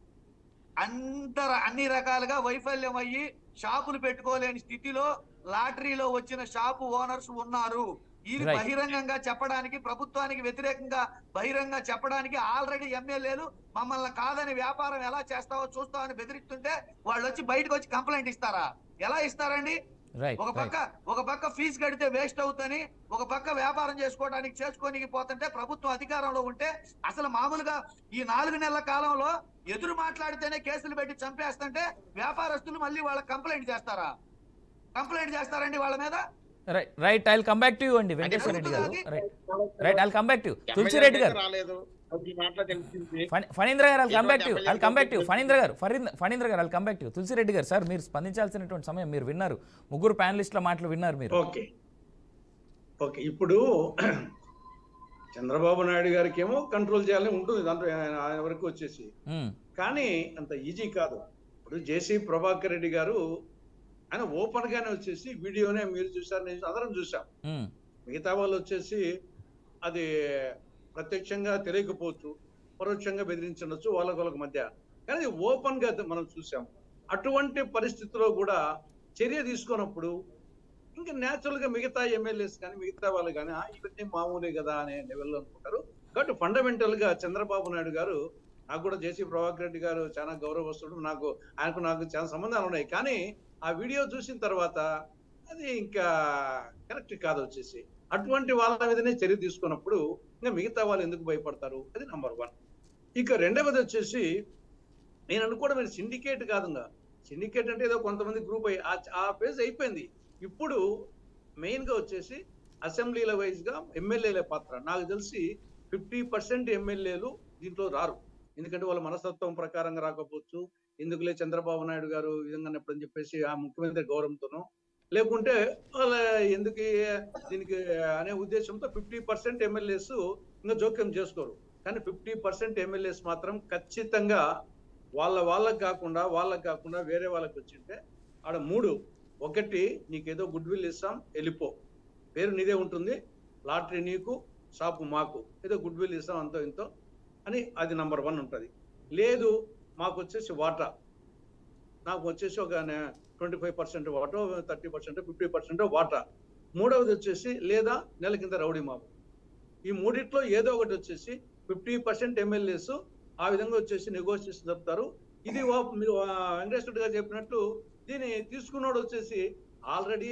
అంతర అన్ని రకాలుగా వైఫల్యం అయ్యి షాపులు పెట్టుకోలేని స్థితిలో లాటరీలో వచ్చిన షాపు ఓనర్స్ ఉన్నారు ఇది Right. బహిరంగంగా చెప్పడానికి ప్రభుత్వానికి వ్యతిరేకంగా బహిరంగ చెప్పడానికి ఆల్రెడీ ఎమ్మెల్యేలు మమ్మల్ని కాదని వ్యాపారం ఎలా చేస్తావో చూస్తామని బెదిరిస్తుంటే వాళ్ళు వచ్చి బయటకు వచ్చి కంప్లైంట్ ఇస్తారా ఎలా ఇస్తారండి రైట్ ఒక పక్క ఒక పక్క ఫీజు కడితే వేస్ట్ అవుతుందని ఒక పక్క వ్యాపారం చేసుకోవడానికి చేసుకోనికి పోతుంటే ప్రభుత్వం అధికారంలో ఉంటే అసలు మామూలుగా ఈ నాలుగు నెలల కాలంలో ఎదురు మాట్లాడితేనే కేసులు పెట్టి చంపేస్తుంటే వ్యాపారస్తులు మళ్ళీ వాళ్ళ కంప్లైంట్ చేస్తారా కంప్లైంట్ చేస్తారండి వాళ్ళ మీద right right I come back to you అండి వెంకటేశ్వర రెడ్డి గారు అది- right right I come back to Tulasi Reddy garu రాలేదు అది ఈ మాటలో తెలిసింది ఫణి- Phanindra garu come back to ఎటువంటి I come back to MLA Phanindra garu ఫరీంద్ర Phanindra garu I come back to Tulasi Reddy garu sir మీరు స్పందించాల్సినటువంటి సమయం మీరు విన్నారు ముగ్గురు ప్యానలిస్టుల మాటలు విన్నారు మీరు ఓకే ఓకే ఇప్పుడు చంద్రబాబు నాయుడు గారికి ఏమో కంట్రోల్ చేయాలని ఉంటుంది దాంట్లో ఆయన ఆయన వరకు వచ్చేసి మ్మ్. కానీ అంత ఈజీ కాదు ఇప్పుడు జేసీ ప్రభాకర్ రెడ్డి గారు ఆయన ఓపెన్ గానే వచ్చేసి వీడియోనే మీరు చూసారు నేను చూసాను, అందరం చూసాం మ్మ్. మిగతా వాళ్ళు వచ్చేసి అది ప్రత్యక్షంగా తెలియకపోవచ్చు పరోక్షంగా బెదిరించవచ్చు వాళ్ళకి వాళ్ళకి మధ్య కానీ అది ఓపెన్ గా మనం చూసాం అటువంటి పరిస్థితిలో కూడా చర్య తీసుకున్నప్పుడు ఇంకా న్యాచురల్ గా మిగతా ఎమ్మెల్యేస్ కానీ మిగతా వాళ్ళు కానీ "ఆ, ఇవన్నీ మామూలే కదా అనే లెవెల్లో అనుకుంటారు కాబట్టి ఫండమెంటల్ గా చంద్రబాబు నాయుడు గారు నాకు కూడా జేసీ ప్రభాకర్ రెడ్డి గారు చాలా గౌరవస్తుడు నాకు ఆయనకు నాకు చాలా సంబంధాలు ఉన్నాయి కానీ ఆ వీడియో చూసిన తర్వాత అది ఇంకా కరెక్ట్ కాదు వచ్చేసి అటువంటి వాళ్ళ మీదనే చర్య తీసుకున్నప్పుడు ఇంకా మిగతా వాళ్ళు ఎందుకు భయపడతారు అది నంబర్ వన్ ఇక రెండవది వచ్చేసి నేను అనుకోవడం మీరు సిండికేట్ కాదు ఇంకా సిండికేట్ అంటే ఏదో కొంతమంది గ్రూప్ అయ్యి ఆ- ఆ ఫేజ్ అయిపోయింది ఇప్పుడు మెయిన్ గా వచ్చేసి అసెంబ్లీల వైజ్ గా ఎమ్మెల్యేల పాత్ర నాకు తెలిసి ఫిఫ్టీ పర్సెంట్ ఎమ్మెల్యేలు దీంట్లో రారు ఎందుకంటే వాళ్ళ మనస్తత్వం ప్రకారంగా రాకపోవచ్చు ఎందుకులే చంద్రబాబు నాయుడు గారు ఈ విధంగా ఎప్పుడని చెప్పేసి ఆ ముఖ్యమంత్రి గౌరవంతోనో లేకుంటే వాళ్ళ ఎందుకు ఈ- దీనికి అనే ఉద్దేశంతో ఫిఫ్టీ పర్సెంట్ ఎమ్మెల్యేస్ ఇంకా జోక్యం చేసుకోరు కానీ ఫిఫ్టీ పర్సెంట్ ఎమ్మెల్యేస్ మాత్రం ఖచ్చితంగా వాళ్ళ వాళ్ళకి కాకుండా వాళ్ళకి కాకుండా వేరే వాళ్ళకి వచ్చింటే ఆడ మూడు ఒకటి నీకేదో గుడ్ విల్ ఇస్తాం వెళ్ళిపో పేరు నీదే ఉంటుంది లాటరీ నీకు షాపు మాకు ఏదో గుడ్ విల్ ఇస్తాం అంతో ఇంతో అని అది నంబర్ వన్ ఉంటుంది లేదు మాకు వచ్చేసి వాటా నాకు వచ్చేసి ఒక ట్వంటీ ఫైవ్ పర్సెంట్ వాటో థర్టీ పర్సెంట్ ఫిఫ్టీ పర్సెంట్ వాటా మూడవది వచ్చేసి లేదా నెల కింద రౌడీ మాపు ఈ మూడిట్లో ఏదో ఒకటి వచ్చేసి ఫిఫ్టీ పర్సెంట్ ఎమ్మెల్యేస్ ఆ విధంగా వచ్చేసి నెగోషియేషన్ చెప్తారు ఇది వా- మీరు వెంకటేశ్వర గారు చెప్పినట్టు దీన్ని తీసుకున్నోడు వచ్చేసి ఆల్రెడీ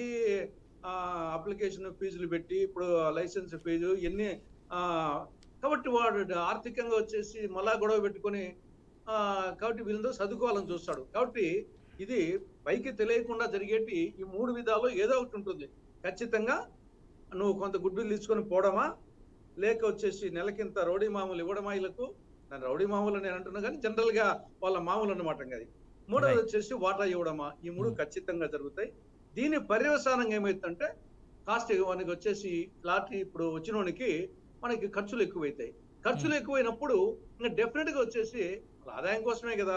అప్లికేషన్ ఫీజులు పెట్టి ఇప్పుడు లైసెన్స్ ఫీజు ఎన్ని ఆ, కాబట్టి వాడు ఆర్థికంగా వచ్చేసి మళ్ళా గొడవ పెట్టుకొని ఆ, కాబట్టి వీళ్ళతో చదువుకోవాలని చూస్తాడు కాబట్టి ఇది పైకి తెలియకుండా జరిగేటి ఈ మూడు విధాలు ఏదో ఒకటి ఉంటుంది ఖచ్చితంగా నువ్వు కొంత గుడ్ విల్ తీసుకొని పోవడమా లేక వచ్చేసి నెలకింత రౌడీ మామూలు ఇవ్వడమా వీళ్ళకు నేను రౌడీ మామూలు నేను అంటున్నా కానీ జనరల్ గా వాళ్ళ మామూలు అన్నమాట అది మూడవది Right. వచ్చేసి వాటా ఇవ్వడమా ఈ మూడు Hmm. ఖచ్చితంగా జరుగుతాయి దీని పర్యవసానంగా ఏమైతుందంటే కాస్ట్ మనకి వచ్చేసి లాటరీ ఇప్పుడు వచ్చినోనికి మనకి ఖర్చులు ఎక్కువైతాయి ఖర్చులు ఎక్కువైనప్పుడు ఇంకా డెఫినెట్ గా వచ్చేసి వాళ్ళ ఆదాయం కోసమే కదా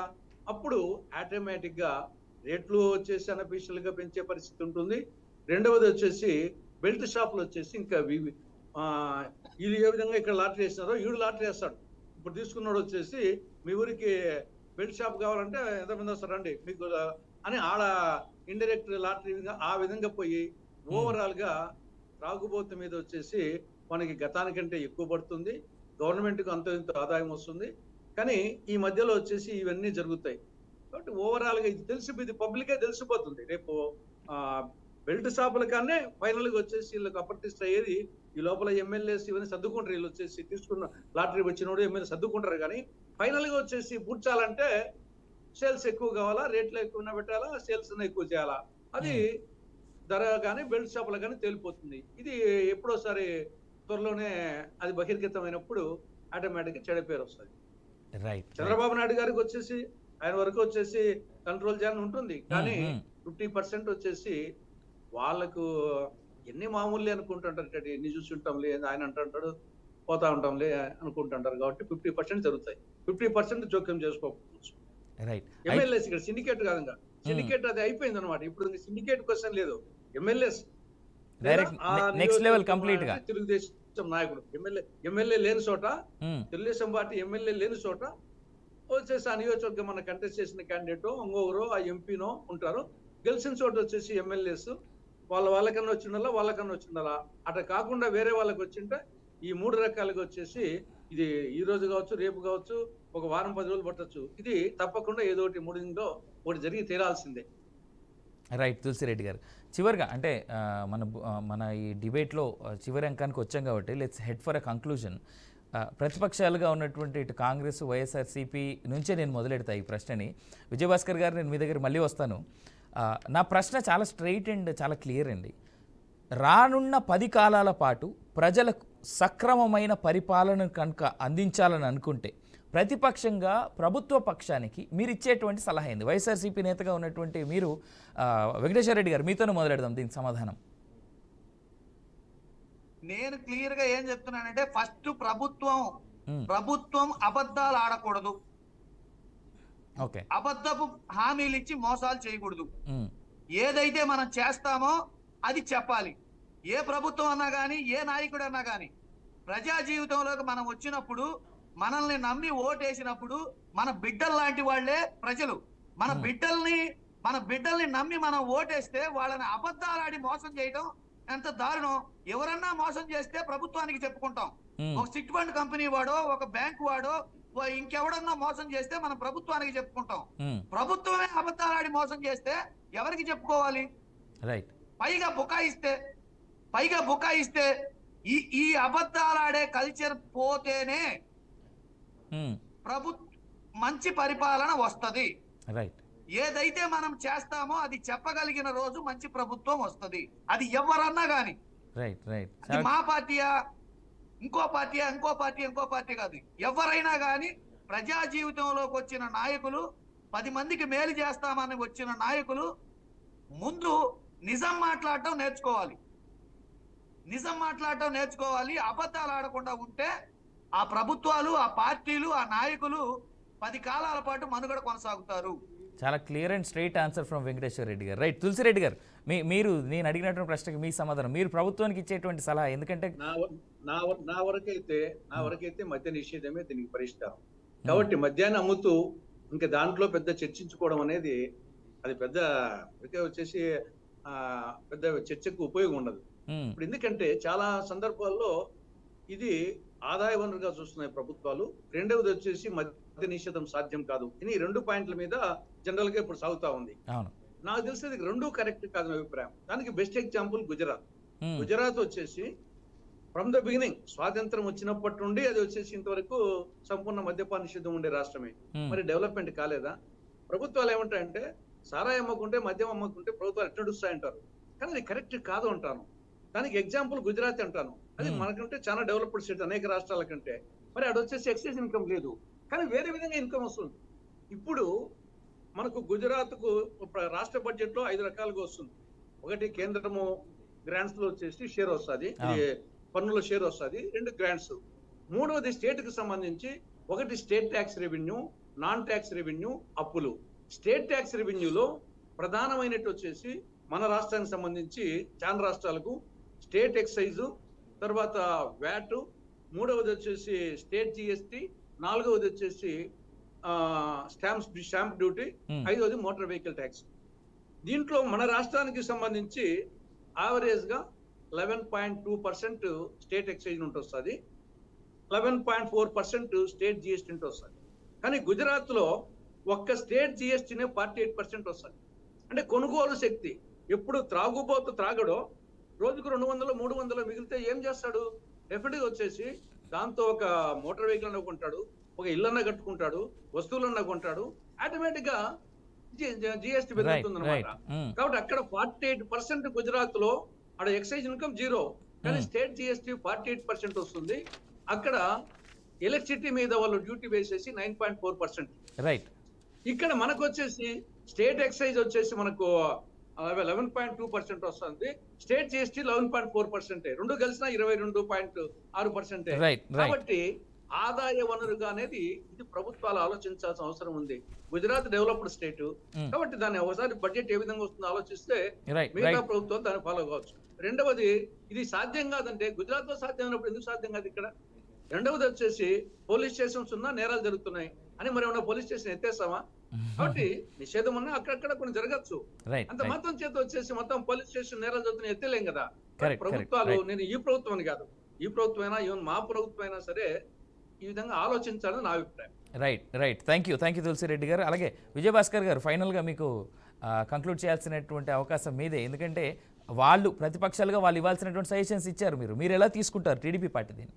అప్పుడు ఆటోమేటిక్ గా రేట్లు వచ్చేసి unofficial గా పెంచే పరిస్థితి ఉంటుంది రెండవది వచ్చేసి బెల్ట్ షాపులు వచ్చేసి ఇంకా వి- ఆ, వీళ్ళు ఏ విధంగా ఇక్కడ లాటరీ వేసినారో వీడు లాటరీ వేస్తాడు ఇప్పుడు తీసుకున్నాడు వచ్చేసి మీ ఊరికి బెల్ట్ షాప్ కావాలంటే ఎంతమంది వస్తారండి మీకు అని ఆడ ఇండైరెక్ట్ లాటరీ విధంగా- ఆ విధంగా పోయి ఓవరాల్ గా త్రాగుబోతు మీద వచ్చేసి మనకి గతానికంటే ఎక్కువ పడుతుంది గవర్నమెంట్ కు అంత ఇంత ఆదాయం వస్తుంది కానీ ఈ మధ్యలో వచ్చేసి ఇవన్నీ జరుగుతాయి కాబట్టి ఓవరాల్ గా ఇది తెలిసి ఇది పబ్లికే తెలిసిపోతుంది రేపు ఆ బెల్ట్ షాపుల కన్నా ఫైనల్ గా వచ్చేసి వీళ్ళకి అప్రతిష్ట అయ్యేది ఈ లోపల ఎమ్మెల్యేస్ ఇవన్నీ సర్దుకుంటారు వీళ్ళు వచ్చేసి తీసుకున్న లాటరీ వచ్చినోడు ఎమ్మెల్యే సర్దుకుంటారు కానీ ఫైనల్ గా వచ్చేసి పూడ్చాలంటే సేల్స్ ఎక్కువ కావాలా రేట్లు ఎక్కువ పెట్టాలా సేల్స్ ఎక్కువ చేయాలా అది ధర కానీ బెల్ట్ షాపులు కానీ తేలిపోతుంది ఇది ఎప్పుడోసారి త్వరలోనే అది బహిర్గతమైనప్పుడు ఆటోమేటిక్ చెడ పేరు వస్తుంది రైట్ చంద్రబాబు నాయుడు గారికి వచ్చేసి ఆయన వరకు వచ్చేసి కంట్రోల్ చేయాలని ఉంటుంది కానీ మ్మ్. ఫిఫ్టీ పర్సెంట్ వచ్చేసి వాళ్ళకు ఎన్ని మామూలు అనుకుంటుంటారు ఇక్కడ ఎన్ని చూసి ఉంటాంలే ఆయన అంటుంటాడు పోతా ఉంటాంలే అనుకుంటుంటారు కాబట్టి ఫిఫ్టీ పర్సెంట్ జరుగుతాయి ఫిఫ్టీ పర్సెంట్ జోక్యం చేసుకోవచ్చు రైట్ ఎమ్మెల్యేస్ ఇక్కడ సిండికేట్ కాదంగా సిండికేట్ అది అయిపోయింది అనమాట ఇప్పుడు సిండికేట్ క్వశ్చన్ లేదు MLAs Direct ne- next level complete గా. తెలుగుదేశం నాయకుడు ఎమ్మెల్యే ఎమ్మెల్యే లేని చోట మ్మ్. తెలుగుదేశం పార్టీ ఎమ్మెల్యే లేని చోట వచ్చేసి ఆ నియోజకవర్గం మన కంటెస్ట్ చేసిన క్యాండిడేట్ ఇంకొకరు ఆ ఎంపీనో ఉంటారు గెలిచిన చోట వచ్చేసి ఎమ్మెల్యేస్ వాళ్ళ వాళ్ళకన్నా వచ్చిందలా వాళ్ళకన్నా వచ్చిందలా అట్లా కాకుండా వేరే వాళ్ళకి వచ్చింటే ఈ మూడు రకాలుగా వచ్చేసి ఇది ఈ రోజు కావచ్చు రేపు కావచ్చు ఒక వారం పది రోజులు పట్టొచ్చు ఇది తప్పకుండా ఏదో ఒకటి మూడిందో ఒకటి జరిగి తీరాల్సిందే రైట్ తులసిరెడ్డి గారు చివరిగా అంటే ఆ, మన బు- ఆ, మన ఈ డిబేట్లో ఆ, చివరి అంకానికి వచ్చాం కాబట్టి let's head for a conclusion ప్రతిపక్షాలుగా ఉన్నటువంటి ఇటు కాంగ్రెస్ వైఎస్ఆర్సీపీ నుంచే నేను మొదలెడతా ఈ ప్రశ్నని విజయభాస్కర్ గారు నేను మీ దగ్గర మళ్ళీ వస్తాను ఆ, నా ప్రశ్న చాలా స్ట్రైట్ అండ్ చాలా క్లియర్ అండి రానున్న పది కాలాల పాటు ప్రజలకు సక్రమమైన పరిపాలన కనుక అందించాలని అనుకుంటే ప్రతిపక్షంగా ప్రభుత్వ పక్షానికి మీరు ఇచ్చేటువంటి సలహా ఏంది వైఎస్ఆర్సీపీ నేతగా ఉన్నటువంటి మీరు ఆ, వెంకటేశ్వర రెడ్డి గారు మీతోనే మొదలెడదాం దీనికి సమాధానం నేను క్లియర్ గా ఏం చెప్తున్నానంటే ఫస్ట్ ప్రభుత్వం మ్మ్. ప్రభుత్వం అబద్ధాలు ఆడకూడదు ఓకే అబద్ధపు హామీలు ఇచ్చి మోసాలు చేయకూడదు మ్మ్. ఏదైతే మనం చేస్తామో అది చెప్పాలి ఏ ప్రభుత్వం అన్నా కానీ ఏ నాయకుడు అన్నా కానీ ప్రజా జీవితంలోకి మనం వచ్చినప్పుడు మనల్ని నమ్మి ఓటేసినప్పుడు మన బిడ్డలు లాంటి వాళ్ళే ప్రజలు మన బిడ్డల్ని మన బిడ్డల్ని నమ్మి మనం ఓటేస్తే వాళ్ళని అబద్ధాలాడి మోసం చేయడం ఎంత దారుణం ఎవరన్నా మోసం చేస్తే ప్రభుత్వానికి చెప్పుకుంటాం మ్మ్. ఒక సిట్ ఫండ్ కంపెనీ వాడో ఒక బ్యాంక్ వాడో ఓ ఇంకెవడన్నా మోసం చేస్తే మనం ప్రభుత్వానికి చెప్పుకుంటాం మ్మ్. ప్రభుత్వమే అబద్ధాలాడి మోసం చేస్తే ఎవరికి చెప్పుకోవాలి రైట్ పైగా బుకాయిస్తే పైగా బుకాయిస్తే ఈ ఈ అబద్ధాలాడే కల్చర్ పోతేనే మ్మ్. ప్రభు మంచి పరిపాలన వస్తది రైట్ ఏదైతే మనం చేస్తామో అది చెప్పగలిగిన రోజు మంచి ప్రభుత్వం వస్తది అది ఎవరన్నా గాని రైట్ రైట్ అది మా పార్టీయా ఇంకో పార్టీయా ఇంకో పార్టీ ఇంకో పార్టీ కాదు ఎవరైనా గాని ప్రజా జీవితంలోకి వచ్చిన నాయకులు పది మందికి మేలు చేస్తామని వచ్చిన నాయకులు ముందు నిజం మాట్లాడటం నేర్చుకోవాలి నిజం మాట్లాడటం నేర్చుకోవాలి అబద్ధాలు ఆడకుండా ఉంటే ఆ ప్రభుత్వాలు ఆ పార్టీలు ఆ నాయకులు పది కాలాల పాటు మనుగడ కొనసాగుతారు చాలా clear and straight answer from Venkateswara Reddy garu right Tulasi Reddy గారు మీ మీరు నేను అడిగినటువంటి ప్రశ్నకి మీ సమాధానం మీరు ప్రభుత్వానికి ఇచ్చేటువంటి సలహా ఎందుకంటే నా వ- నా వ- నా వరకైతే నా వరకైతే మద్య నిషేధమే దీనికి పరిష్కారం కాబట్టి మద్యాన్ని అమ్ముతూ ఇంకా దాంట్లో పెద్ద చర్చించుకోవడం అనేది అది పెద్ద ఇప్పటికే వచ్చేసి ఆ పెద్ద చర్చకు ఉపయోగం ఉండదు మ్మ్. ఇప్పుడు ఎందుకంటే చాలా సందర్భాల్లో ఇది ఆదాయ వనరుగా చూస్తున్నాయి ప్రభుత్వాలు రెండవది వచ్చేసి మద్య నిషేధం సాధ్యం కాదు ఇది ఈ రెండు పాయింట్ల మీద జనరల్ గా ఇప్పుడు సాగుతా ఉంది అవును నాకు తెలిసి ఇది రెండు కరెక్ట్ కాదు నా అభిప్రాయం దానికి బెస్ట్ ఎగ్జాంపుల్ గుజరాత్ మ్మ్. గుజరాత్ వచ్చేసి ఫ్రమ్ ద బిగినింగ్ స్వాతంత్రం వచ్చినప్పటి నుండి అది వచ్చేసి ఇంతవరకు సంపూర్ణ మద్యపాన నిషేధం ఉండే రాష్ట్రమే మ్మ్. మరి డెవలప్మెంట్ కాలేదా ప్రభుత్వాలు ఏమంటాయంటే సారాయి అమ్మకుంటే మద్యం అమ్మకుంటే ప్రభుత్వాలు ఎట్లా నడుస్తాయంటారు కానీ అది కరెక్ట్ కాదు అంటాను దానికి ఎగ్జాంపుల్ గుజరాత్ అంటాను అది Hmm. మనకంటే చాలా డెవలప్డ్ స్టేట్ అనేక రాష్ట్రాల కంటే మరి అది వచ్చేసి ఎక్సైజ్ ఇన్కమ్ లేదు కానీ వేరే విధంగా ఇన్కమ్ వస్తుంది ఇప్పుడు మనకు గుజరాత్ కు రాష్ట్ర బడ్జెట్ లో ఐదు రకాలుగా వస్తుంది ఒకటి కేంద్రము గ్రాంట్స్ లో వచ్చేసి షేర్ వస్తుంది ఇది పన్నుల షేర్ వస్తుంది రెండు గ్రాంట్స్ మూడవది స్టేట్ కి సంబంధించి ఒకటి state tax revenue non tax revenue అప్పులు స్టేట్ ట్యాక్స్ రెవెన్యూలో ప్రధానమైనట్టు వచ్చేసి మన రాష్ట్రానికి సంబంధించి చాలా రాష్ట్రాలకు స్టేట్ ఎక్సైజు తర్వాత వ్యాట్ మూడవది వచ్చేసి స్టేట్ జిఎస్టి నాలుగవది వచ్చేసి స్టాంప్స్ స్టాంప్ డ్యూటీ Hmm. ఐదవది మోటార్ వెహికల్ ట్యాక్స్ దీంట్లో మన రాష్ట్రానికి సంబంధించి యావరేజ్ గా eleven point two percent state excise నుండి వస్తుంది eleven point four percent state GST నుండి వస్తుంది కానీ గుజరాత్ లో ఒక్క స్టేట్ జిఎస్టీనే ఫార్టీ ఎయిట్ పర్సెంట్ వస్తుంది అంటే కొనుగోలు శక్తి ఎప్పుడు త్రాగుబోతు త్రాగడో రోజుకు రెండు వందలు మూడు వందలు మిగిలితే ఏం చేస్తాడు డెఫినెట్గా వచ్చేసి దాంతో ఒక మోటార్ వెహికల్ అన్న కొంటాడు ఒక ఇల్లన్నా కట్టుకుంటాడు వస్తువులన్నా కొంటాడు ఆటోమేటిక్ గా జిఎస్టీ రైట్ పెరుగుతుంది రైట్ కాబట్టి అక్కడ ఫార్టీ ఎయిట్ పర్సెంట్ గుజరాత్ లో అక్కడ ఎక్సైజ్ ఇన్కమ్ జీరో కానీ Hmm. State GST forty eight percent వస్తుంది అక్కడ ఎలక్ట్రిసిటీ మీద వాళ్ళు డ్యూటీ వేసేసి nine point four percent right ఇక్కడ మనకు వచ్చేసి స్టేట్ ఎక్సైజ్ వచ్చేసి మనకు లెవెన్ పాయింట్ టూ పర్సెంట్ వస్తుంది state GST eleven point four percent రెండు కలిసిన ఇరవై రెండు పాయింట్ ఆరు పర్సెంట్ రైట్ రైట్ కాబట్టి ఆదాయ వనరుగా అనేది ఇది ప్రభుత్వాలు ఆలోచించాల్సిన అవసరం ఉంది గుజరాత్ డెవలప్డ్ స్టేట్ Hmm. కాబట్టి దాన్ని ఒకసారి బడ్జెట్ ఏ విధంగా వస్తుందో ఆలోచిస్తే రైట్ మిగతా రైట్ ప్రభుత్వం దాన్ని ఫాలో కావచ్చు రెండవది ఇది సాధ్యం కాదంటే గుజరాత్ లో సాధ్యం అయినప్పుడు ఎందుకు సాధ్యం కాదు ఇక్కడ రెండవది వచ్చేసి పోలీస్ స్టేషన్స్ ఉన్నా నేరాలు జరుగుతున్నాయి అని మరి ఏమన్నా పోలీస్ స్టేషన్ ఎత్తేస్తామా కాబట్టి నిషేధం ఉన్నా అక్కడక్కడ కొన్ని జరగచ్చు రైట్ అంత మాత్రం చేత వచ్చేసి మొత్తం పోలీస్ స్టేషన్ నేరాలు జరుగుతున్నాయి ఎత్తలేం కదా Correct, ప్రభుత్వాలు correct, right. నేను ఈ ప్రభుత్వం అని కాదు ఈ ప్రభుత్వం అయినా ఈవెన్ మా ప్రభుత్వం అయినా సరే ఈ విధంగా ఆలోచించాలని నా అభిప్రాయం right right thank you thank you Tulasi Reddy garu అలాగే విజయభాస్కర్ గారు ఫైనల్గా మీకు కంక్లూడ్ చేయాల్సినటువంటి అవకాశం మీదే ఎందుకంటే వాళ్ళు ప్రతిపక్షాలుగా వాళ్ళు ఇవ్వాల్సినటువంటి సజెషన్స్ ఇచ్చారు మీరు మీరు ఎలా తీసుకుంటారు టీడీపీ పార్టీ దీన్ని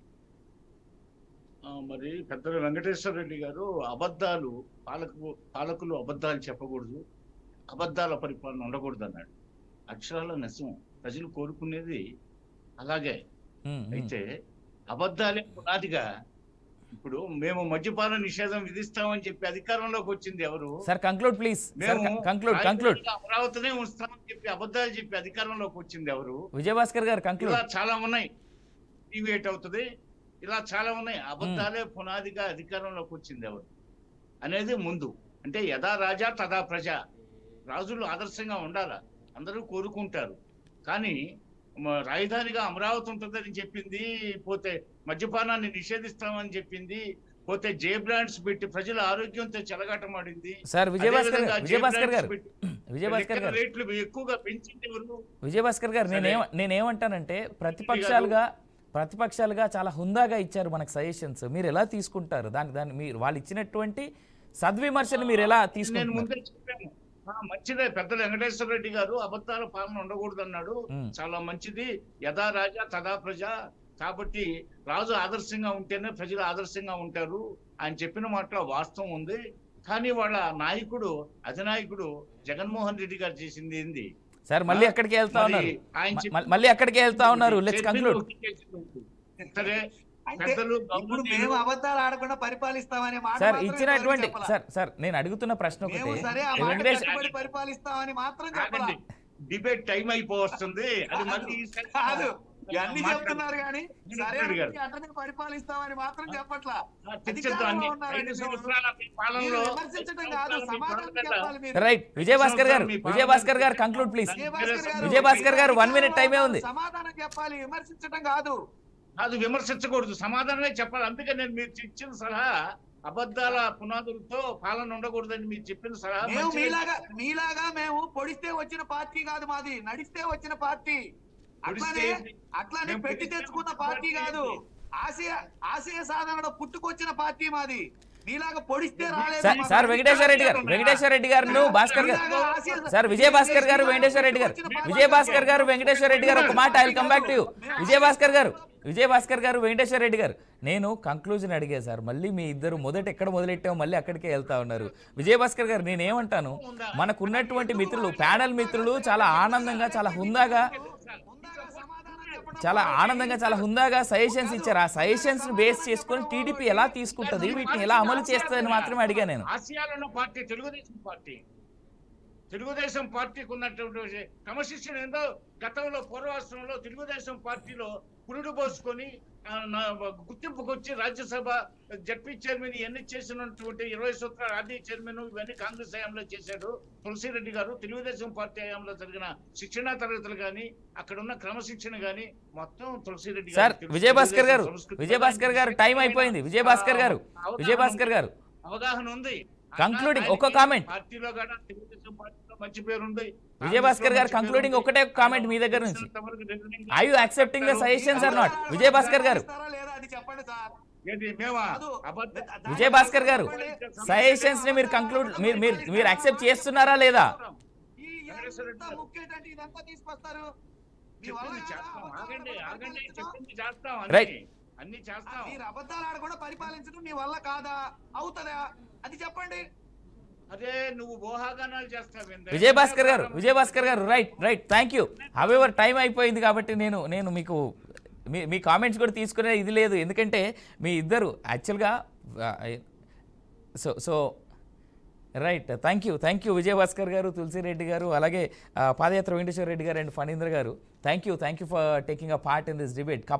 ఆ, మరి పెద్దలు వెంకటేశ్వర రెడ్డి గారు అబద్ధాలు పాలకు పాలకులు అబద్ధాలు చెప్పకూడదు అబద్ధాల పరిపాలన ఉండకూడదు అన్నాడు అక్షరాల నిజం ప్రజలు కోరుకునేది అలాగే మ్మ్, మ్మ్. అయితే అబద్ధాలే పునాదిగా ఇప్పుడు మేము మద్యపాన నిషేధం విధిస్తామని చెప్పి అధికారంలోకి వచ్చింది ఎవరు సార్ కంక్లూడ్ ప్లీజ్ సార్ మేము కంక్లూడ్ కంక్లూడ్ రాజధానిగా అమరావతినే ఉంచుతామని చెప్పి అబద్ధాలు చెప్పి అధికారంలోకి వచ్చింది ఎవరు విజయభాస్కర్ గారు ఇలా కంక్లూడ్ చాలా ఉన్నాయి డివేట్ అవుతుంది ఇలా చాలా ఉన్నాయి అబద్ధాలే పునాదిగా అధికారంలోకి వచ్చింది ఎవరు అనేది ముందు అంటే యథా రాజా తదా ప్రజ రాజులు ఆదర్శంగా ఉండాలా అందరూ కోరుకుంటారు కానీ మ- రాజధానిగా అమరావతి ఉంటుందని చెప్పింది పోతే మద్యపానాన్ని నిషేధిస్తామని చెప్పింది పోతే జే బ్రాండ్స్ పెట్టి ప్రజల ఆరోగ్యంతో చెలగాటమాడింది సార్ విజయభాస్కర్ అదేవిధంగా గారు జే విజయభాస్కర్ బ్రాండ్స్ గారు పెట్టి విజయభాస్కర్ లిక్కర్ గారు రేట్లు ఎక్కువగా పెంచింది ఎవరు విజయభాస్కర్ గారు సరే. నేనేం నేనేమంటానంటే ప్రతిపక్షాలుగా ప్రతిపక్షాలుగా చాలా హుందాగా ఇచ్చారు మనకు సజెషన్స్ మీరు ఎలా తీసుకుంటారు దాని దాన్ని మీరు వాళ్ళు ఇచ్చినటువంటి సద్విమర్శను మీరు ఎలా నేను తీసుకుంటారు ముందే చెప్పాను ఆ, మంచిదే పెద్దలు వెంకటేశ్వర రెడ్డి గారు అబద్ధాల పాలన ఉండకూడదు అన్నాడు మ్మ్. చాలా మంచిది యథా రాజా తదా ప్రజ కాబట్టి రాజు ఆదర్శంగా ఉంటేనే ప్రజలు ఆదర్శంగా ఉంటారు ఆయన చెప్పిన మాటలో వాస్తవం ఉంది కానీ వాళ్ళ నాయకుడు అధినాయకుడు జగన్మోహన్ రెడ్డి గారు చేసింది ఏంది సార్ మళ్ళీ అక్కడికి వెళ్తా మరి ఉన్నారు ఆయన మ- చెప్పిన- మళ్ళీ అక్కడికే వెళ్తా ఉన్నారు లెట్స్ చర్చలు కంక్లూడ్ ఒకే కేసులో ఉంది. సరే అంటే పెద్దలు ఇప్పుడు గవర్నమెంట్ మేము అబద్ధాలు ఆడకుండా పరిపాలిస్తామనే మాట సార్ మాత్రం ఇచ్చినటువంటి ఇంతవరకు చెప్పలా. సార్ సార్ నేను అడుగుతున్న ప్రశ్న మేము ఒకటే సరే ఆ మాట వెంకటేష్ కట్టుబడి పరిపాలిస్తామని మాత్రం చెప్పలా కాదండి డిబేట్ టైం అయిపోవస్తుంది అది మళ్ళీ ఈసారి- కాదు ఇవన్నీ మాట్లాడు. చెప్తున్నారు కానీ సరే వెంకటరెడ్డి గారు. అంటే అట్లనే పరిపాలిస్తామని మాత్రం చెప్పట్లా ఆ, చర్చిద్దాం అన్ని. అధికారంలో ఉన్నారండి ఐదు మీరు. సంవత్సరాల మీ మీరు పాలనలో విమర్శించడం కాదు ఐదు సంవత్సరాల మీ సమాధానం పాలనలో చెప్పాలి మీరు రైట్ విజయభాస్కర్ గారు మీ పాలన- విజయభాస్కర్ గారు కంక్లూడ్ ప్లీజ్ విజయభాస్కర్ గారు విజయభాస్కర్ గారు one minute time ఏ ఉంది. సమాధానం చెప్పాలి విమర్శించడం కాదు అది విమర్శించకూడదు సమాధానమే చెప్పాలి అందుకే నేను మీరు ఇచ్చిన సలహా అబద్ధాల పునాదులతో పాలన ఉండకూడదని మీరు చెప్పిన సలహా మేము మంచిదే. మీలాగా మీలాగా మేము పొడిస్తే వచ్చిన పార్టీ కాదు మాది నడిస్తే వచ్చిన పార్టీ అట్లానే పొడిస్తే- అట్లానే మేము పెట్టి పొడిస్తే తెచ్చుకున్న వచ్చిన పార్టీ పార్టీ కాదు ఏంటి? ఆశయ ఆశయ సాధనలో పుట్టుకొచ్చిన పార్టీ మాది మీలాగా పొడిస్తే రాలేదు సార్ మా సార్ పార్టీ వెంకటేశ్వర రెడ్డి గారు ఉన్నాయా? వెంకటేశ్వర రెడ్డి గారు భాస్కర్ గారు మీలాగా ఆశయ- సార్ విజయభాస్కర్ గారు వెంకటేశ్వర రెడ్డి గారు విజయభాస్కర్ గారు వెంకటేశ్వర రెడ్డి గారు ఒక మాట I come back to you Vijaya Bhaskar garu Vijaya Bhaskar గారు వెంకటేశ్వర రెడ్డి గారు నేను కంక్లూజన్ అడిగా సార్ మళ్ళీ మీ ఇద్దరు మొదట ఎక్కడ మొదలెట్టామో మళ్ళీ అక్కడికే వెళ్తా ఉన్నారు విజయభాస్కర్ గారు నేనేమంటాను మనకు ఉన్నటువంటి మిత్రులు ప్యానల్ మిత్రులు చాలా ఆనందంగా చాలా హుందాగా ముందుగా సమాధానం చెప్పడం చాలా ఆనందంగా చాలా హుందాగా సజెషన్స్ ఇచ్చారు ఆ సజెషన్స్ బేస్ చేసుకొని టీడీపీ ఎలా తీసుకుంటుంది వీటిని ఎలా అమలు చేస్తుందని మాత్రమే అడిగా నేను ఆసియాలో ఉన్న పార్టీ తెలుగుదేశం పార్టీ తెలుగుదేశం పార్టీకి ఉన్నటువంటి క్రమశిక్షణ ఏందో గతంలో పూర్వాశ్రమంలో తెలుగుదేశం పార్టీలో పురుడు పోసుకొని ఆ, నా గుర్తింపుకు వచ్చి రాజ్యసభ జడ్పీ చైర్మన్ ఇవన్నీ చేసినటువంటి ఇరవై సూత్రాల ఆర్డీ చైర్మన్ ఇవన్నీ కాంగ్రెస్ హయాంలో చేశాడు తులసిరెడ్డి గారు తెలుగుదేశం పార్టీ హయాంలో జరిగిన శిక్షణా తరగతులు కానీ అక్కడ ఉన్న క్రమశిక్షణ కానీ మొత్తం తులసిరెడ్డి సార్ తెలుసు. విజయభాస్కర్ గారు తెలుగుదేశం సంస్కృతి విజయభాస్కర్ గారు టైం అయిపోయింది విజయభాస్కర్ గారు అవగాహన విజయభాస్కర్ గారు అవగాహన ఉంది Concluding, ఆయనకి ఒక్క comment. పార్టీలో కూడా తెలుగుదేశం పార్టీలో మంచి పేరు ఉంది విజయభాస్కర్ గారు కాంగ్రెస్లో మంచి concluding పేరు ఒక్కటే ఉంది. comment మీ దగ్గర నుంచి. ఇంతవరకు returning I you accepting the suggestions or not Vijaya Bhaskar garu ఇస్తారా లేదా అది చెప్పండి సార్ ఏంటి మేమా కాదు. అబద్ధ- దాని విజయభాస్కర్ గారు చెప్పండి. సజెషన్స్ ని మీరు కంక్లూడ్ మీరు మీరు మీరు యాక్సెప్ట్ చేస్తున్నారా లేదా ఈ ఎంత ముఖ్యమంటే ఇదంతా తీసుకొస్తారు మీ వల్ల చెప్పింది కాదా? చేస్తాం అబద్ధాలు ఆగండి ఆడకుండా ఆగండి పరిపాలించడం? చెప్పింది చేస్తాం Right. అన్ని అన్ని చేస్తాం మీరు అబద్ధాలు ఆడకుండా పరిపాలించడం మీ వల్ల కాదా అవుతుందా అది చెప్పండి అదే నువ్వు ఊహాగానాలు చేస్తావు Vijayabhaskar garu Vijaya Bhaskar garu right right thank you however time అయిపోయింది కాబట్టి నేను నేను మీకు మీ మీ కామెంట్స్ కూడా తీసుకునే ఇది లేదు ఎందుకంటే మీ ఇద్దరు యాక్చువల్గా so so right thank you thank you Vijaya Bhaskar garu Tulasi Reddy garu అలాగే ఆ, పాదయాత్ర వెంకటేశ్వర రెడ్డి గారు and Phanindra garu thank you thank you for taking a part in this debate